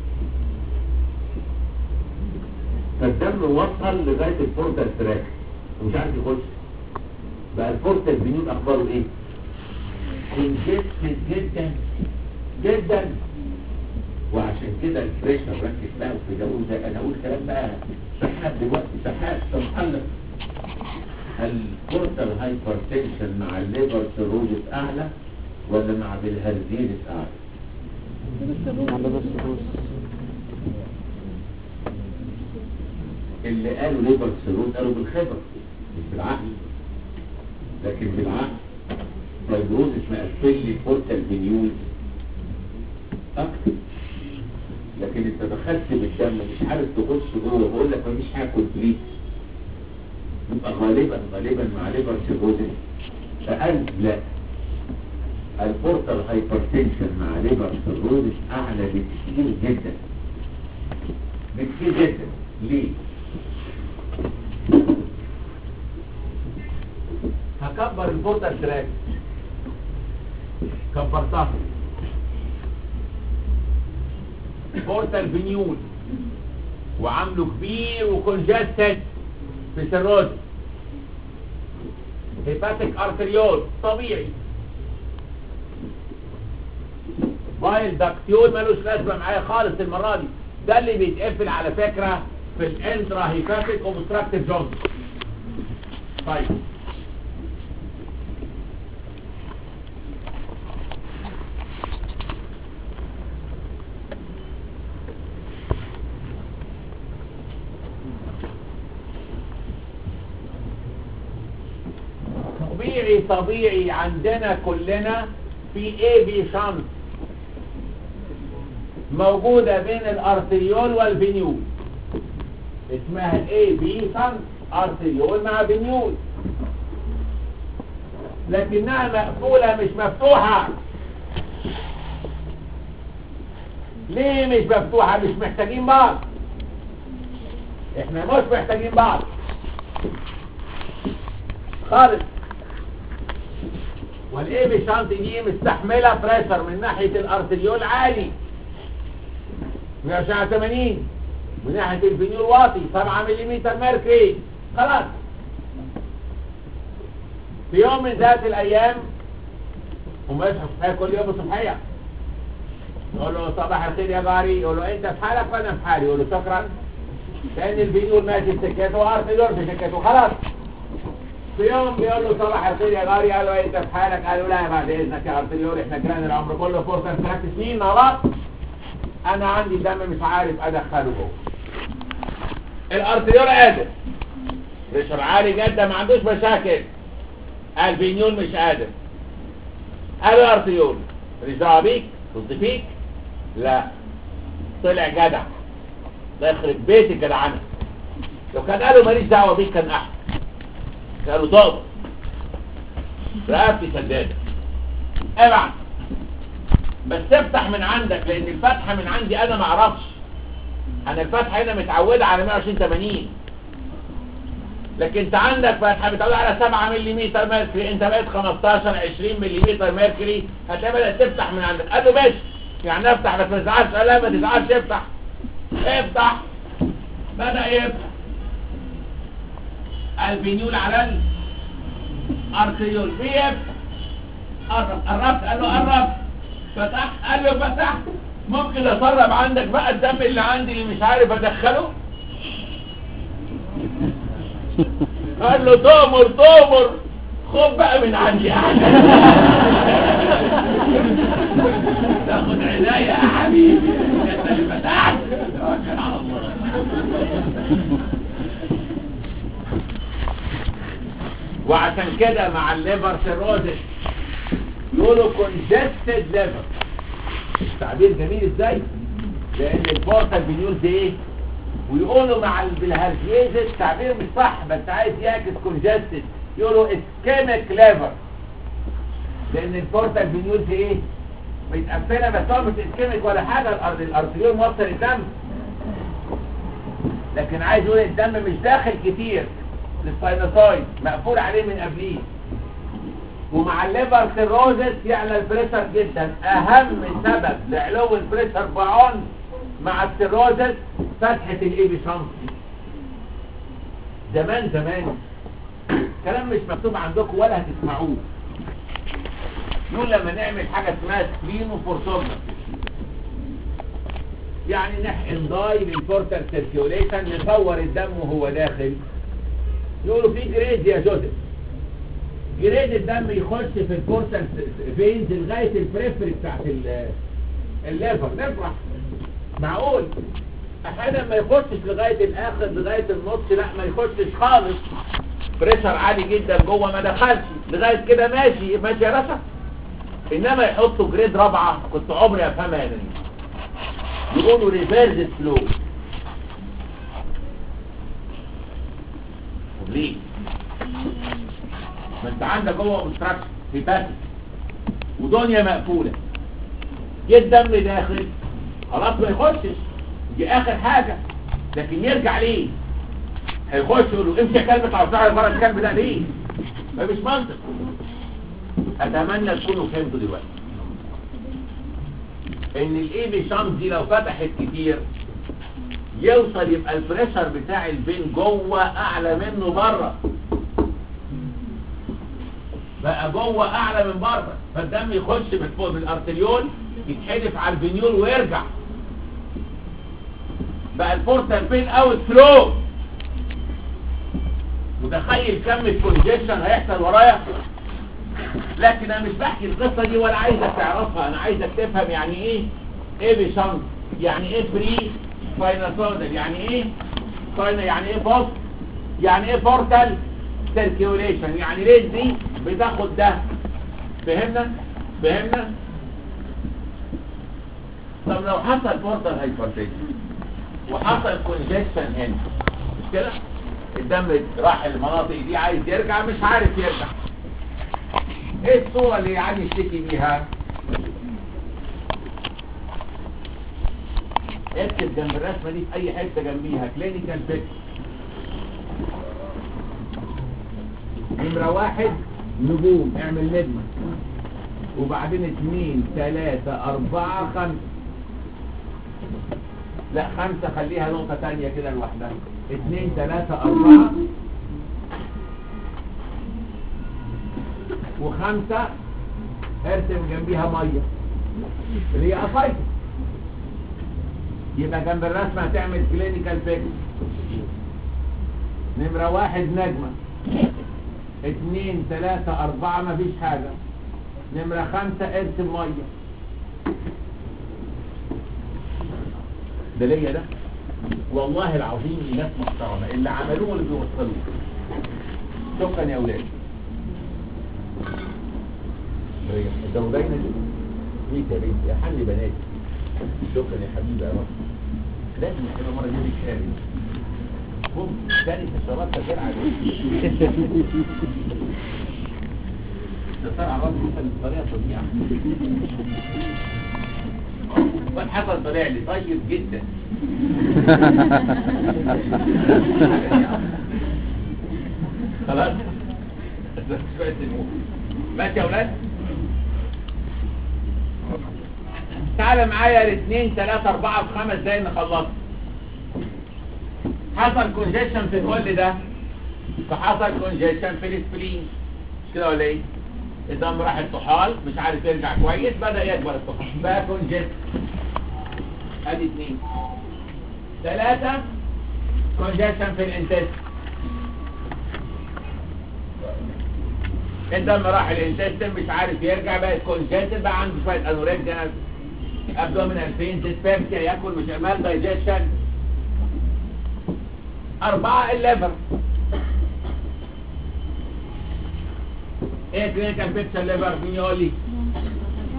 فالدم وصل لغايه البورتال تراك ومش عارف يخش بقى البورتال فينيول اخباره ايه كونجستد جدا جدا وعشان كده البريشر ركز بقى في جو ده انا اقول كلام بقى سحاب دلوقتي سحاب تنحلق البورتال هايبرتنشن مع الليبر سيروزيس اعلى ولا مع بالهرزينس اعلى على بس الروس اللي قالوا ليبر سيروز قالوا بالخبر مش بالعقل لكن بالعقل فايبروزس مقفل لي بورتال فينيول اكتر لكن انت دخلت بالدم مش عارف تخش جوه بقول لك مفيش حاجه كومبليت يبقى غالبا غالبا مع ليبر سيروزس اقل لا البورتال هايبرتنشن مع ليبر سيروزس اعلى بكثير جدا بكثير جدا ليه هكبر البورتال تراك كبرتها بورتال فينيول وعامله كبير وكونجستد في سيروز هيباتيك ارتريول طبيعي بايل داكتيول ملوش لازمه معايا خالص المره دي ده اللي بيتقفل على فكره في الانترا هيباتيك اوبستراكتيف جونز طيب طبيعي طبيعي عندنا كلنا في اي بي شنط موجودة بين الارتريول والفينيول اسمها الاي بي شنط ارتريول مع فينيول لكنها مقفولة مش مفتوحة ليه مش مفتوحة مش محتاجين بعض احنا مش محتاجين بعض خالص والايه بشنط دي مستحمله بريشر من ناحيه الارتريول عالي 180 من ناحيه الفينيول واطي 7 ملم ميركوري خلاص في يوم من ذات الايام وما يصحى الصبحيه كل يوم الصبحيه يقول له صباح الخير يا جاري يقول له انت في حالك وانا في حالي يقول له شكرا لان الفينيول ماشي في سكته وارتريول في سكته خلاص في يوم بيقول له صباح الخير يا جاري قال له انت في حالك قال له لا بعد اذنك يا ارتريول احنا كان العمر كله فرصه ثلاث سنين مع بعض انا عندي دم مش عارف ادخله جوه الارتريول قادر بريشر عالي جدا ما عندوش مشاكل الفينيول مش قادر قال له ارتريول ماليش دعوه بيك ضد فيك لا طلع جدع ده يخرب بيت الجدعنه لو كان قالوا ماليش دعوه بيك كان احسن قالوا طب رقبتي سدادة ابعت بس افتح من عندك لان الفتحة من عندي انا ما اعرفش انا الفتحة هنا متعودة على 120 80 لكن انت عندك فتحة متعودة على 7 ملم ميركوري انت بقيت 15 20 ملم ميركوري هتلاقي بدأت تفتح من عندك قال له ماشي يعني افتح بس ما تزعلش قال لا ما تزعلش افتح افتح بدأ يفتح الفينيول على الارتريول بيف قرب قربت قال له قرب فتحت قال له فتحت ممكن اسرب عندك بقى الدم اللي عندي اللي مش عارف ادخله قال له تؤمر تؤمر خد بقى من عندي يا حبيبي تاخد عناية يا حبيبي انت اللي فتحت توكل على الله وعشان كده مع الليفر سيروزس يقولوا congested liver تعبير جميل ازاي لان البورتال بنيوز ايه ويقولوا مع ال- بالهرجيزس تعبير مش صح بس عايز يعكس congested يقولوا ischemic liver لان البورتال بنيوز ايه متقفله بس هو مش اسكيميك ولا حاجه الارض الارتريول موصل الدم لكن عايز يقول الدم مش داخل كتير للساينوسايد مقفول عليه من قبليه ومع الليفر سيروزس يعلى البريشر جدا اهم سبب لعلو البريشر بعون مع السيروزس فتحة الايبي شمس زمان زمان كلام مش مكتوب عندكم ولا هتسمعوه يقول لما نعمل حاجة اسمها سكرينو فورتوجرافي يعني نحقن داي للبورتال سيركيوليشن نصور الدم وهو داخل يقولوا في جريد يا جوزيف جريد الدم يخش في البورتال فينز لغاية البريفري بتاعت ال- الليفر نفرح معقول احيانا ما يخشش لغاية الاخر لغاية النص لا ما يخشش خالص بريشر عالي جدا جوه ما دخلش لغاية كده ماشي ماشي يا رشا انما يحطوا جريد رابعة كنت عمري افهمها يا نريم يقولوا ريفيرز فلو طب ليه ما انت عندك جوه اوبستراكشن في باسج ودنيا مقفوله جه الدم داخل خلاص ما يخشش دي اخر حاجه لكن يرجع ليه هيخش يقول له امشي يا كلب اطلع بسرعه بره الكلب ده ليه ما مش منطق اتمنى تكونوا فهمتوا دلوقتي ان الاي بي شامس دي لو فتحت كتير يوصل يبقى البريشر بتاع البين جوه اعلى منه بره بقى جوه اعلى من بره فالدم يخش من فوق من الارتريول يتحدف على الفينيول ويرجع بقى البورتال بين اوت فلو متخيل كم الكونجيشن هيحصل ورايا لكن انا مش بحكي القصه دي ولا عايزك تعرفها انا عايزك تفهم يعني ايه ايه بيشنط يعني ايه فري ساينوسودال يعني ايه ساين يعني ايه بوست يعني ايه بورتال سيركيوليشن يعني ليه دي بتاخد ده فهمنا فهمنا طب لو حصل بورتال هايبرتنشن وحصل كونجكشن هنا مش كده الدم راح المناطق دي عايز يرجع مش عارف يرجع ايه الصورة اللي يعني يشتكي بيها اكتب جنب الرسمة دي في اي حتة جنبيها كلينيكال بيك نمرة واحد نجوم اعمل نجمة وبعدين اتنين تلاتة اربعة خمسة لا خمسة خليها نقطة تانية كده لوحدها اتنين تلاتة اربعة وخمسة ارسم جنبيها مية اللي هي قصايد يبقى جنب الرسمة هتعمل كلينيكال بيكس نمرة واحد نجمة اتنين تلاتة اربعة مفيش حاجة نمرة خمسة ارسم مية ده ليا ده والله العظيم الناس محترمة اللي عملوه واللي بيوصلوه شكرا يا ولاد الزوجين ليك يا بنتي يا حل بناتي شكرا يا حبيبي يا رب لازم نحب مرة يجيب كاري قم تاني في الشباب تغير عليك ده صار على راسي مثل بطريقة طبيعة والحسن طلع لي طيب جدا خلاص شوية الموت ماشي يا ولاد تعالى معايا الاثنين ثلاثة أربعة في خمس دقايق نخلص حصل كونجيشن في كل ده فحصل كونجيشن في السبلين مش كده ولا ايه؟ الدم راح الطحال مش عارف يرجع كويس بدأ يكبر الطحال بقى كونجيشن ادي اثنين ثلاثة كونجيشن في الانتست الدم راح الانتستين مش عارف يرجع بقى كونجيشن بقى عنده شوية انوركسيا ابدومينال بين ديسبيبسيا ياكل مش عمال دايجيشن أربعة الليفر ايه كلينيكال بيكتشر ليفر مين يقول لي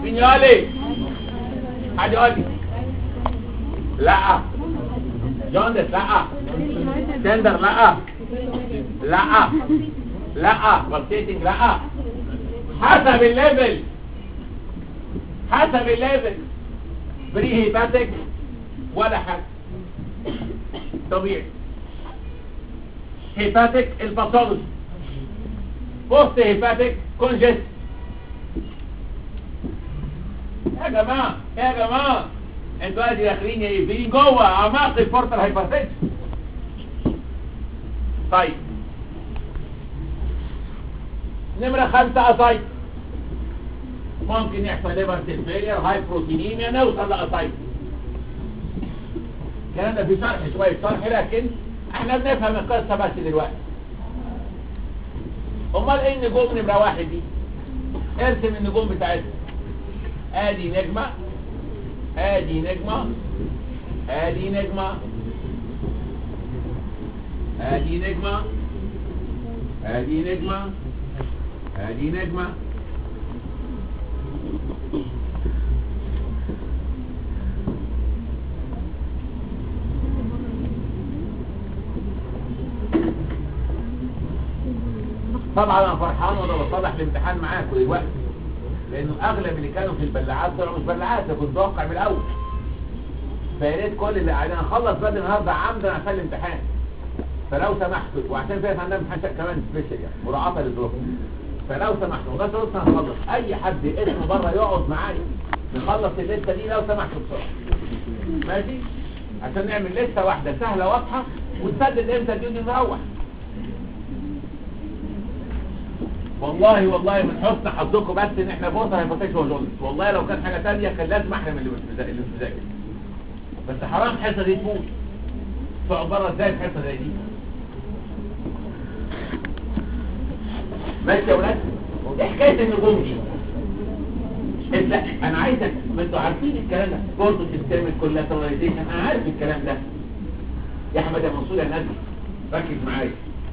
مين يقول لي حد يقول لي لا جوندس لا تندر لا لا لا بلسيتنج لا حسب الليفل حسب الليفل بري هيباتيك ولا حاجه طبيعي هيباتيك الباثولوجي بوست هيباتيك كونجست يا جماعه يا جماعه انتوا قاعدين داخلين يقفلين جوه اعماق البورتال هايبرتنشن طيب نمرة خمسة أسايت ممكن يحصل ليفر فيلير هاي بروتينيميا نوصل لأسايت الكلام ده في شرح شوية شرح لكن احنا بنفهم القصة بس دلوقتي امال ايه النجوم نمرة واحد دي ارسم النجوم بتاعتها ادي نجمة ادي نجمة ادي نجمة ادي نجمة ادي نجمة ادي نجمة طبعا انا فرحان وانا بصلح الامتحان معاكم دلوقتي لانه اغلب اللي كانوا في البلاعات طلعوا مش بلاعات ده كنت متوقع من الاول فيا ريت كل اللي قاعدين هنخلص بدري النهارده عمدا عشان الامتحان فلو سمحتوا وعشان فيها عندنا امتحان كمان سبيشال يعني مراعاه للظروف فلو سمحتوا لغايه لسه هنخلص اي حد اسمه بره يقعد معايا نخلص الليسته دي لو سمحتوا بسرعه ماشي عشان نعمل لسته واحده سهله واضحه ونسدد امتى اليوم نروح والله والله من حسن حظكم بس ان احنا بوطه هيفتش وجولس والله لو كان حاجه ثانيه كان لازم احرم اللي مش اللي مش مذاكر بس حرام حصه دي تفوت تقعد بره ازاي في حصه زي دي ماشي يا ولاد ايه حكايه النجوم دي لا انا عايزك ما انتوا عارفين الكلام ده برضه سيستم الكولاتراليزيشن انا عارف الكلام ده يا احمد يا منصور يا نبي ركز معايا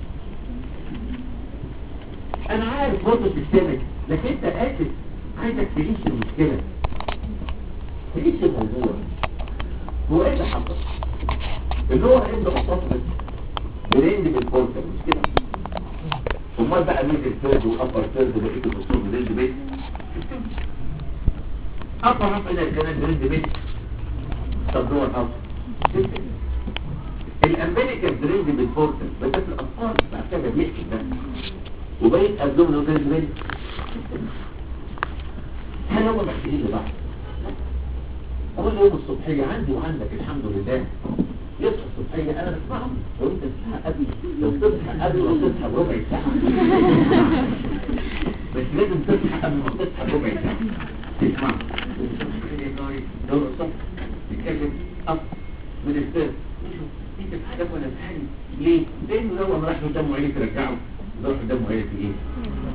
انا عارف برضه سيستمك لكن انت اسف عايزك تعيش المشكله تعيش الموضوع هو ايه اللي حصل اللي هو عنده مصطفى بريند بالبورتال مش كده امال بقى مين الثيرد والابر ثيرد بقيه الاصول بريند بيت ابر رفع الى الكلام بريند بيت طب هو الابر الامريكان بريند بالبورتال بس في الاطفال بعد كده بيحكي ده وبقيت قدهم لو كان بريند هل هم محتاجين لبعض اقول يوم الصبحية عندي وعندك الحمد لله يصحى الصبحية انا بسمعهم لو انت تصحى قبل لو تصحى قبل ما تصحى بربع ساعة بس لازم تصحى قبل ما تصحى بربع ساعة تسمع دور الصبح تتكلم أب من السر انت في حاجة ولا في حاجة ليه؟ لانه لو انا راح قدامه عيني ترجعه راح قدامه عيني في ايه؟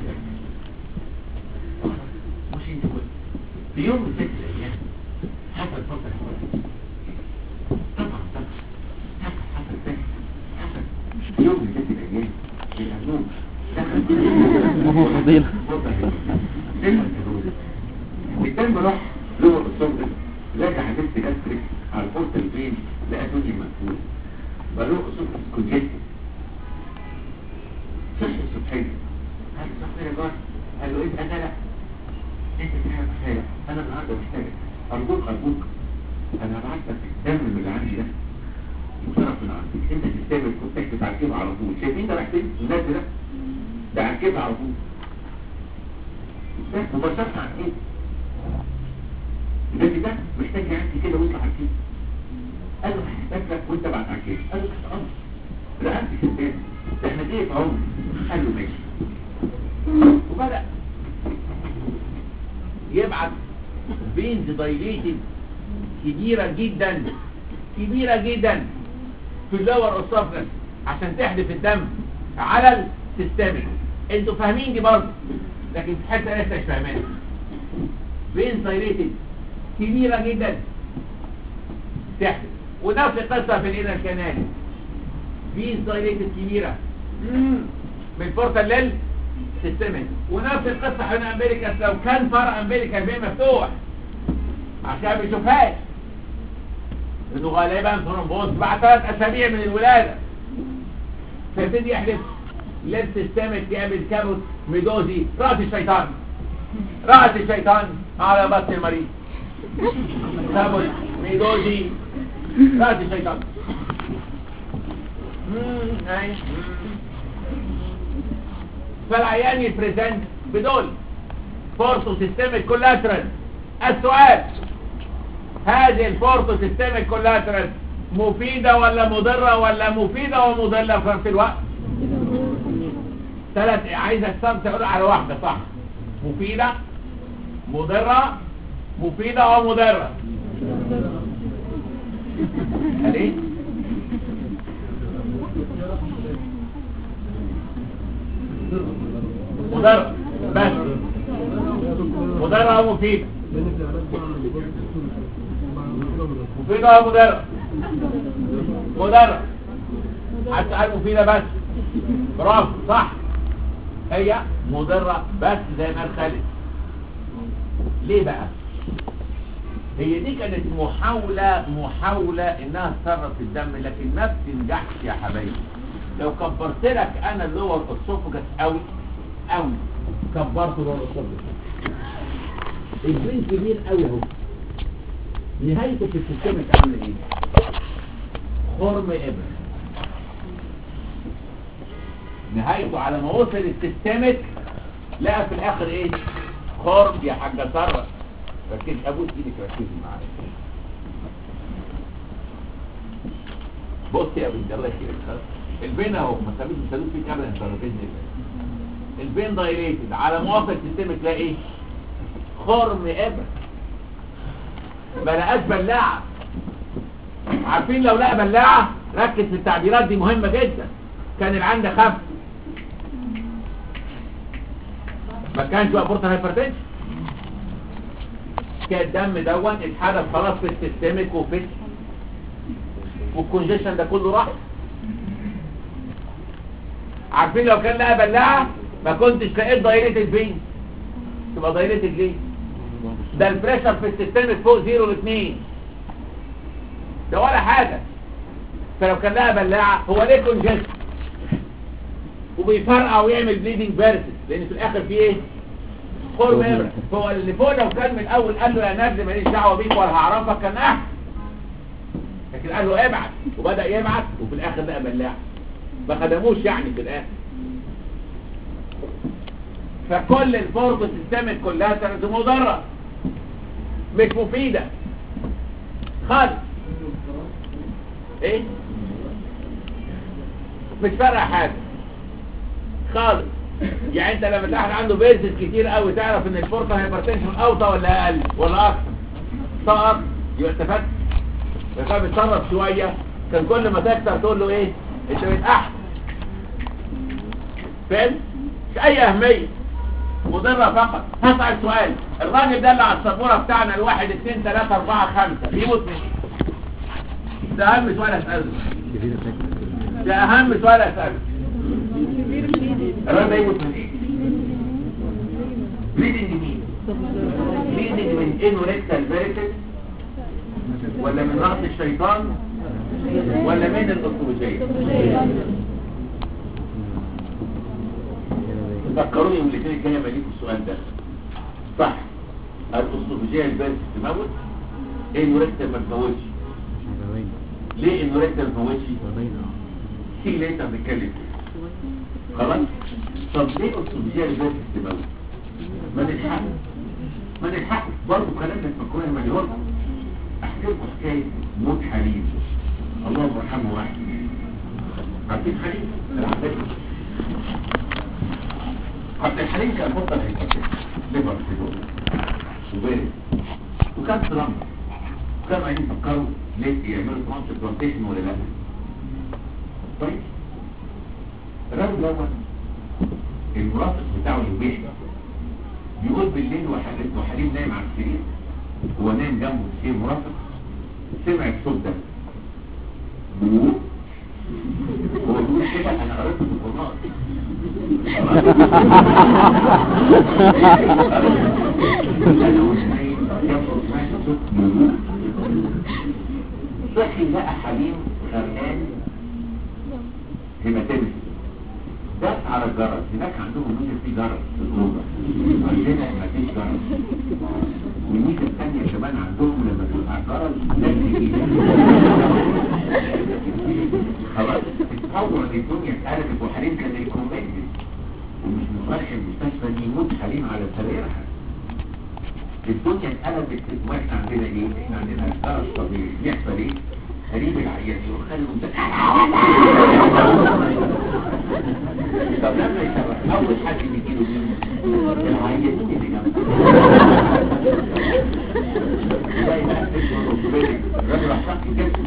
مش انت كنت في يوم من ست الايام حصل فترة حوالي طبعا طبعا حصل حصل ذلك حصل في يوم من ست الايام الهنوم مفضينا الدم راح لغة الصبر رجع حدثت جاستريك على الفرصة البين لقى دنيا مقفولة بقى له صبر كونجستد صحي الصبحية قال صحي يا جار قال له ايه انا لا انت في حاجة كفاية انا النهاردة محتاجك ارجوك ارجوك انا هبعت لك الدم من اللي عندي ده وطرف من عندك انت تستعمل كونتاكت تعركبها على طول شايفين ده راح فين الناس ده ده عركبها على طول ده مباشرة عن ايه الناس ده محتاج يعدي كده ويطلع على الكيس قال له هحتاج لك وانت بعد على الكيس قال له تحت امر رقبت شدان ده احنا دي في عمر قال له ماشي وبدأ يبعت بينز دايليتد كبيرة جدا كبيرة جدا في اللور الصفر عشان تحدف الدم على السيستمك انتوا فاهمين دي برضه لكن في حته لسه مش فاهمينها بينز دايليتد كبيرة جدا تحدث ونفس القصة في الإنر كانال بينز دايليتد كبيرة مم. من فرصة لل سيستمك ونفس القصة هنا امريكا لو كان فرع امريكا بيه مفتوح عشان ما بيشوفهاش انه غالبا ثرومبوز بعد ثلاث اسابيع من الولاده فيبتدي يحلف ليل سيستمك يعمل كابوس ميدوزي راس الشيطان راس الشيطان على بطن المريض كابوس ميدوزي راس الشيطان مم، أي. فالعيان يبريزنت بدول فورتو سيستمك كولاترال السؤال هذه الفورتو سيستمك كولاترال مفيدة ولا مضرة ولا مفيدة ومضلة في نفس الوقت ثلاث عايزك صم تقول على واحدة صح مفيدة مضرة مفيدة ومضرة قال ايه مضرة بس مضرة ومفيدة مفيدة ومضرة مضرة حتى قال مفيدة بس برافو صح هي مضرة بس زي ما قال خالد ليه بقى هي دي كانت محاولة محاولة انها تصرف في الدم لكن ما بتنجحش يا حبايبي لو كبرت لك انا اللور اسوفجس قوي قوي كبرت اللور اسوفجس البين كبير قوي اهو نهايته في السيستم عامله ايه خرم ابر نهايته على ما وصل السيستمك لقى في الاخر ايه خرم يا حاجه سره ركز ابوس ايدك ركزي معايا بص يا بنت الله يخليك البين اهو ما تسميش السلوك فيك ابدا انت باذن الله البين دايليتد على ما وصل السيستم تلاقي ايه خرم ابر ما لقاش بلاعه عارفين لو لقى بلاعه ركز في التعبيرات دي مهمه جدا كان العين ده خف ما كانش بقى فرصه هايبرتنشن كان الدم دون اتحدث خلاص في السيستمك وفي والكونجيشن ده كله راح عارفين لو كان لقى بلاعه ما كنتش لقيت دايرة البين تبقى دايرة ليه ده البريشر في السيستمك فوق 0 ل 2 ده ولا حاجة فلو كان لها بلاعة هو ليه كونجيشن وبيفرقع ويعمل بليدنج بيرسس لان في الاخر في ايه خرم ابره هو اللي فوق لو كان من الاول قال له يا نبل ماليش دعوه بيك ولا هعرفك كان احسن لكن قال له ابعت وبدا يبعت وفي الاخر لقى بلاعه ما خدموش يعني في الاخر فكل الفورد سيستمك كلها كانت مضره مش مفيده خالص ايه مش فارقه حاجه خالص يعني انت لما تلاحظ عنده بيرسز كتير قوي تعرف ان الفرصه هايبرتنشن اوطى ولا اقل ولا اكتر طاقه يبقى استفدت فكان بيتصرف شويه كان كل ما تكتر تقول له ايه انت بقيت احسن فاهم مش اي اهميه مضره فقط هسأل سؤال الراجل ده اللي على السبوره بتاعنا الواحد اثنين ثلاثة اربعة خمسة بيموت من ايه ده اهم سؤال اسأله ده اهم سؤال اسأله الراجل ده يموت من ايه بليدنج مين بليدنج من انوريكتال فيريتس ولا من رأس الشيطان ولا من الاطروجية فكروني من الاثنين الجايه ما ليكوا السؤال ده صح الاطروجية البارس تموت انوريكتال ما تموتش ليه انوريكتال ما تموتش سي ليتر بنتكلم فيه. خلاص طب ليه الاطروجية البارس تموت ما نلحق ما نلحق برضه كلام تفكروني ما يقول احكي لكم حكايه موت حليم اللهم ارحمه واحد عارفين حليم العبادي عبد الحليم كان بطل هيكتب ليبر في دول وبارد وكان ترامب وكانوا عايزين يفكروا ليه يعملوا ترانسبلانتيشن ولا لا طيب الراجل دوت المرافق بتاعه يبيح بيقول بالليل وحليم وحليم نايم على السرير هو نايم جنبه شيء مرافق سمع الصوت ده بيقول هو بيقول كده انا قريته في القرآن خلاص صحي لقى حليم غرقان هيماتيمس داس على الجرس هناك عندهم ميزه في جرس في الاوضه عندنا مفيش جرس والميزه الثانيه كمان عندهم لما تدوس على الجرس لازم يجي خلاص اتطور ان الدنيا اتقلبت وحليم كان ريكومندد ومش مصالح المستشفى ان يموت حليم على سريرها الدنيا اتقلبت واحنا عندنا ايه؟ احنا عندنا جرس طبيعي يحصل ايه؟ قريب العيان يخلي طب لما يشرح اول حد بيجيله مين؟ العيانين اللي جنبه يلاقي بقى اسمه الروسبيلي الراجل راح كده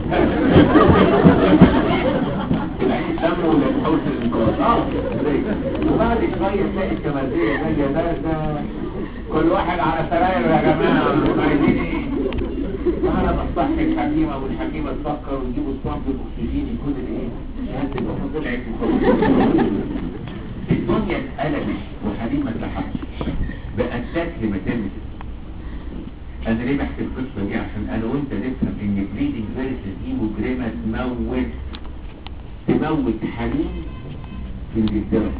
العين دمه ولا بتحوش الانقاذ اه وبعد شويه تلاقي الكماليه جايه ده ده كل واحد على سراير يا جماعه عايزين ايه؟ وانا بصحي الحكيمه والحكيمه تفكر ويجيبوا اسطمب الاكسجين يكون الايه؟ شهاده الام طلعت الدنيا اتقلبت وحليم ما اتلحقش بقت شكل ماتيرنتي انا ليه بحكي القصه دي عشان انا وانت نفهم ان بليدنج فيرسز دي مجرمه تموت تموت حليم في انجلترا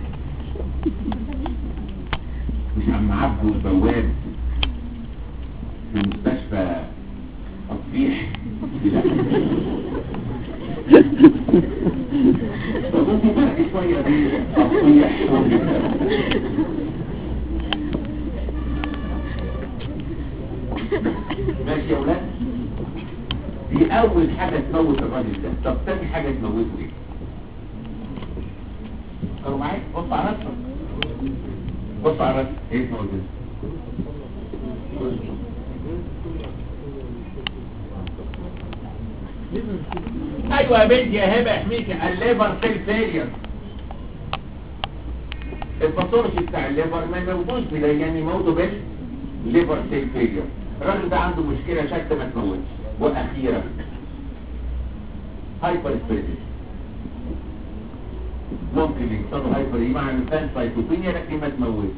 مش عم عبده البواب في مستشفى تصبيح لا طب انت فرق شويه دي تصبيح ماشي يا ولاد دي اول حاجه تموت الراجل ده طب تاني حاجه تموته ايه قالوا معايا بص على راسك بص على راسك ايه تموت ايوه يا بنتي يا هبه احميكي الليفر سيل فيلير الباثولوجي بتاع الليفر ما يموتوش بده يعني يموتوا بال ليفر سيل فيلير الراجل ده عنده مشكله شكل ما تموتش واخيرا هايبر سبيريتس ممكن يحصلوا هايبر مع الفان سايتوبينيا لكن ما تموتش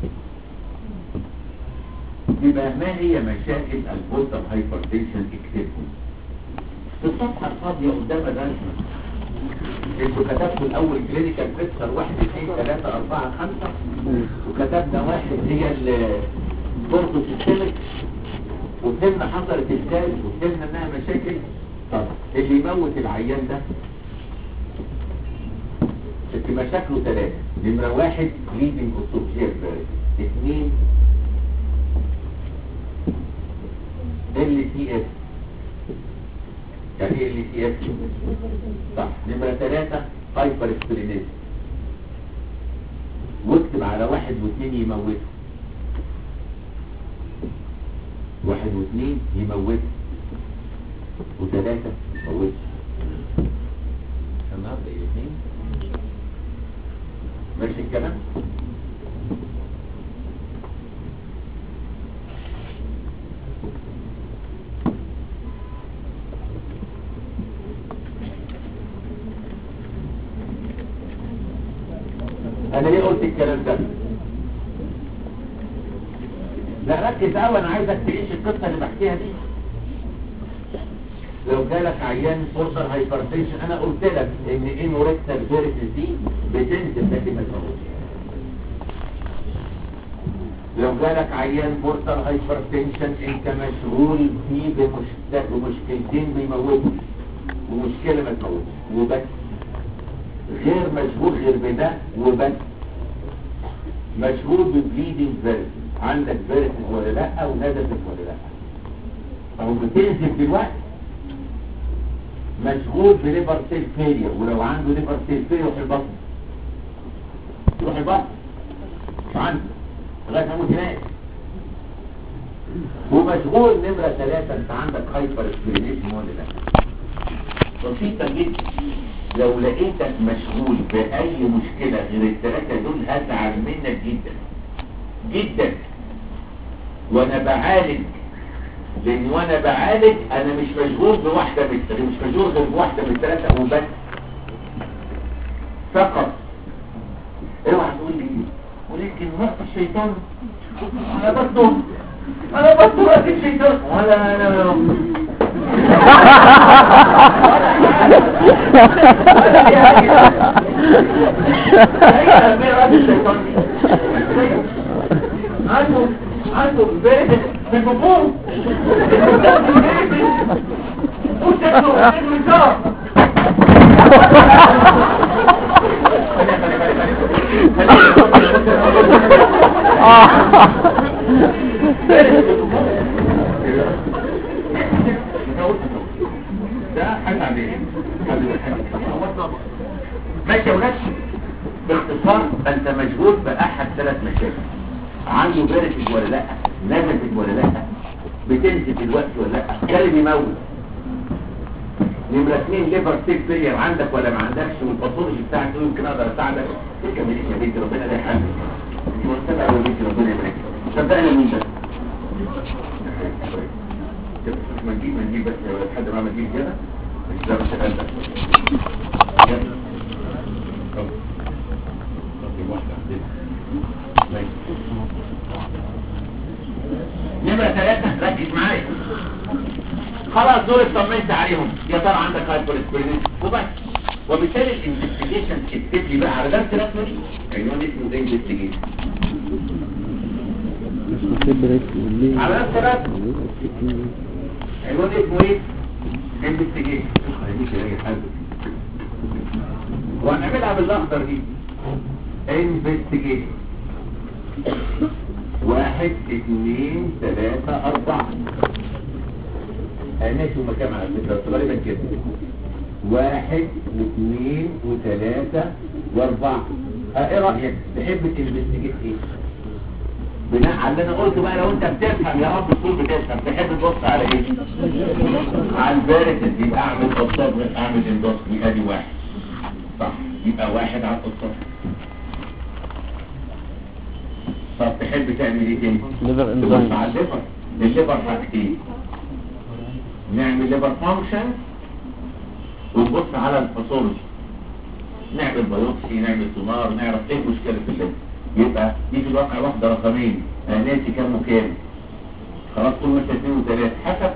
يبقى ما هي مشاكل البورتال هايبرتنشن اكتبهم في الصفحة الفاضية قدام الرسمة انتوا كتبتوا الاول كلينيكال بيكتشر واحد اثنين ثلاثة اربعة خمسة وكتبنا واحد هي البورتو سيستمك وفهمنا حصلت ازاي وفهمنا انها مشاكل طب اللي يموت العيان ده في مشاكله ثلاثة نمرة واحد bleeding اسوفيال اثنين ال سي اس يعني ايه ال سي اس صح نمرة ثلاثة هايبر سبرينيز واكتب على واحد واثنين يموتوا واحد واثنين يموتوا وثلاثة يموتوا النهارده ايه اثنين ماشي الكلام انا ليه قلت الكلام ده لا ركز قوي انا عايزك تعيش القصه اللي بحكيها دي لو جالك عيان بوردر هايبرتنشن انا قلت لك ان انوركتال فيرسز دي بتنزل لكن ما تموتش لو جالك عيان بوردر هايبرتنشن انت مشغول فيه بمشت- بمشكلتين بيموتوا ومشكله ما تموتش وبس غير مشغول غير بده وبس مشغول ببليدنج فيرس عندك فيرس ولا لا ونزلت ولا لا او بتنزل دلوقتي مشغول بليفر سيل فيلير ولو عنده ليفر سيل فيلير يروح البطن يروح البطن مش عنده لغايه ما يموت هناك ومشغول نمرة ثلاثة انت عندك هايبر اسبرينيشن ولا لا بسيطة جدا لو لقيتك مشغول بأي مشكلة غير الثلاثة دول هزعل منك جدا جدا وانا بعالج لان وانا بعالج انا مش مشغول بواحدة من الثلاثة مش مشغول غير بواحدة من الثلاثة وبس فقط اوعى تقول لي ولكن وقت الشيطان انا بطلب انا بطلب وقت الشيطان ولا انا ولا عنده عنده بارد في البطون وشكله من الجار ده حاجة عادية ماشي يا ولاد باختصار انت مشغول باحد ثلاث مشاكل عنده بارتج ولا لا نزفت ولا لا بتنزف الوقت ولا لا ده اللي بيموت نمرة اثنين ليفر سيك فيلير عندك ولا ما عندكش والباثولوجي بتاعك إيه؟ يمكن اقدر اساعدك تكمل يا بنتي ربنا ده حل انت مرتبه قوي يا بنتي ربنا يبارك صدقني مين ده ما نجيب ما نجيب بس يا ولد حد ما نجيب كده مش ده مش شغال ده يلا. طب. طب واحدة عندنا. ماشي. نمرة ثلاثة ركز معايا خلاص دول اطمنت عليهم يا ترى عندك هايبرسبرينيس وبس وبالتالي الانفستيجيشن اكتب لي بقى على درس رسمي عنوان اسمه ده انفستيجيشن اسمه سيبريت ليه على نفس الرسم عنوان اسمه ايه انفستيجيشن خليك يا حاجه وهنعملها بالاخضر دي انفستيجيشن واحد اثنين ثلاثة أربعة ماشي هما كام على فكرة بس غالبا كده واحد واثنين وثلاثة واربعة اه ايه رأيك تحب تنفستيجيت ايه بناء على اللي انا قلته بقى لو انت بتفهم يا رب تكون بتفهم تحب تبص على ايه على البارد يبقى اعمل قصاب اعمل اندوسكوبي ادي واحد صح يبقى واحد على القصاب طب تحب تعمل ايه تاني ليفر تبص انزايم على الليفر الليفر حاجتين نعمل ليفر فانكشن ونبص على الباثولوجي نعمل بايوبسي نعمل سونار نعرف ايه المشكله في الليفر يبقى دي في الواقع واحده رقمين انا ناسي كام وكام خلاص طول ما انت اثنين وثلاثه حسب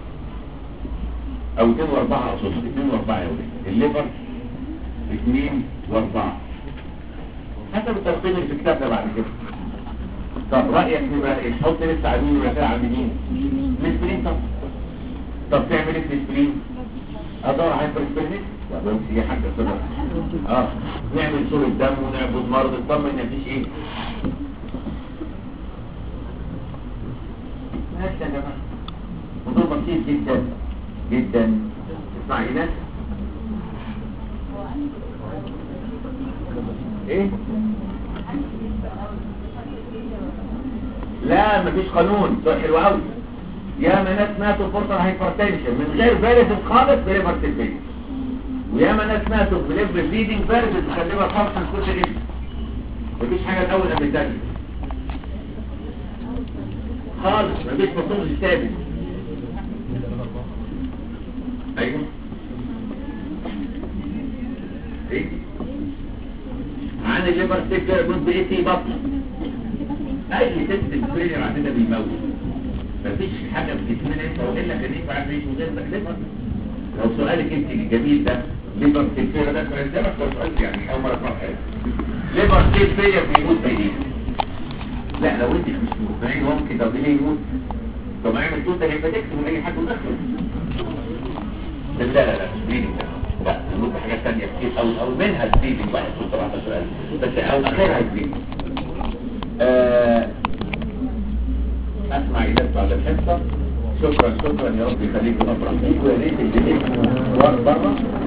او اثنين واربعه اقصد اثنين واربعه يا ولاد الليفر اثنين واربعه حسب الترقيم اللي في كتابنا بعد كده طب رأيك نبقى ايه تحط لسه على مين ولا عند مين الاسبرين طب طب تعمل ايه في الاسبرين ادور على الاسبرين طب بس هي حاجه كده اه نعمل صورة دم ونعبد مرض اطمن مفيش ايه ماشي يا جماعه موضوع بسيط جدا جدا اسمع ايناس ايه لا مفيش قانون ده حلو قوي يا ما ناس ماتوا فرصة هايبرتنشن من غير فيرس خالص بليفر تلفيز ويا ما ناس ماتوا بليفر بليدنج فيرس تخليها فانكشن كل اسم مفيش حاجة الاول قبل الثاني خالص مفيش مصروف ثابت ايوه ايه عن الليفر ستيكر جزء ايه تي بطن اي تست الفيلير عندنا بيموت مفيش حاجه في جسمنا ينفع والا كان ينفع نعيش من غير ليفر لو سؤالك انت الجميل ده ليفر ستيكر ده سؤال ده بس سؤال يعني اول مره اسمع حاجه ليفر ستيكر بيموت بايه لا لو انت مش مقتنعين ممكن طب ليه يموت طب ما يعمل توتا هيباتكس من اي حد مدخل لا لا لا مش بيدي لا يموت بحاجات ثانيه كتير او او منها البيدنج واحد 17 بس او اخرها البيدنج آه، اسمع اجابته على الحصه شكرا شكرا يا رب يخليكم افرح بيكم ويا ريت اللي بره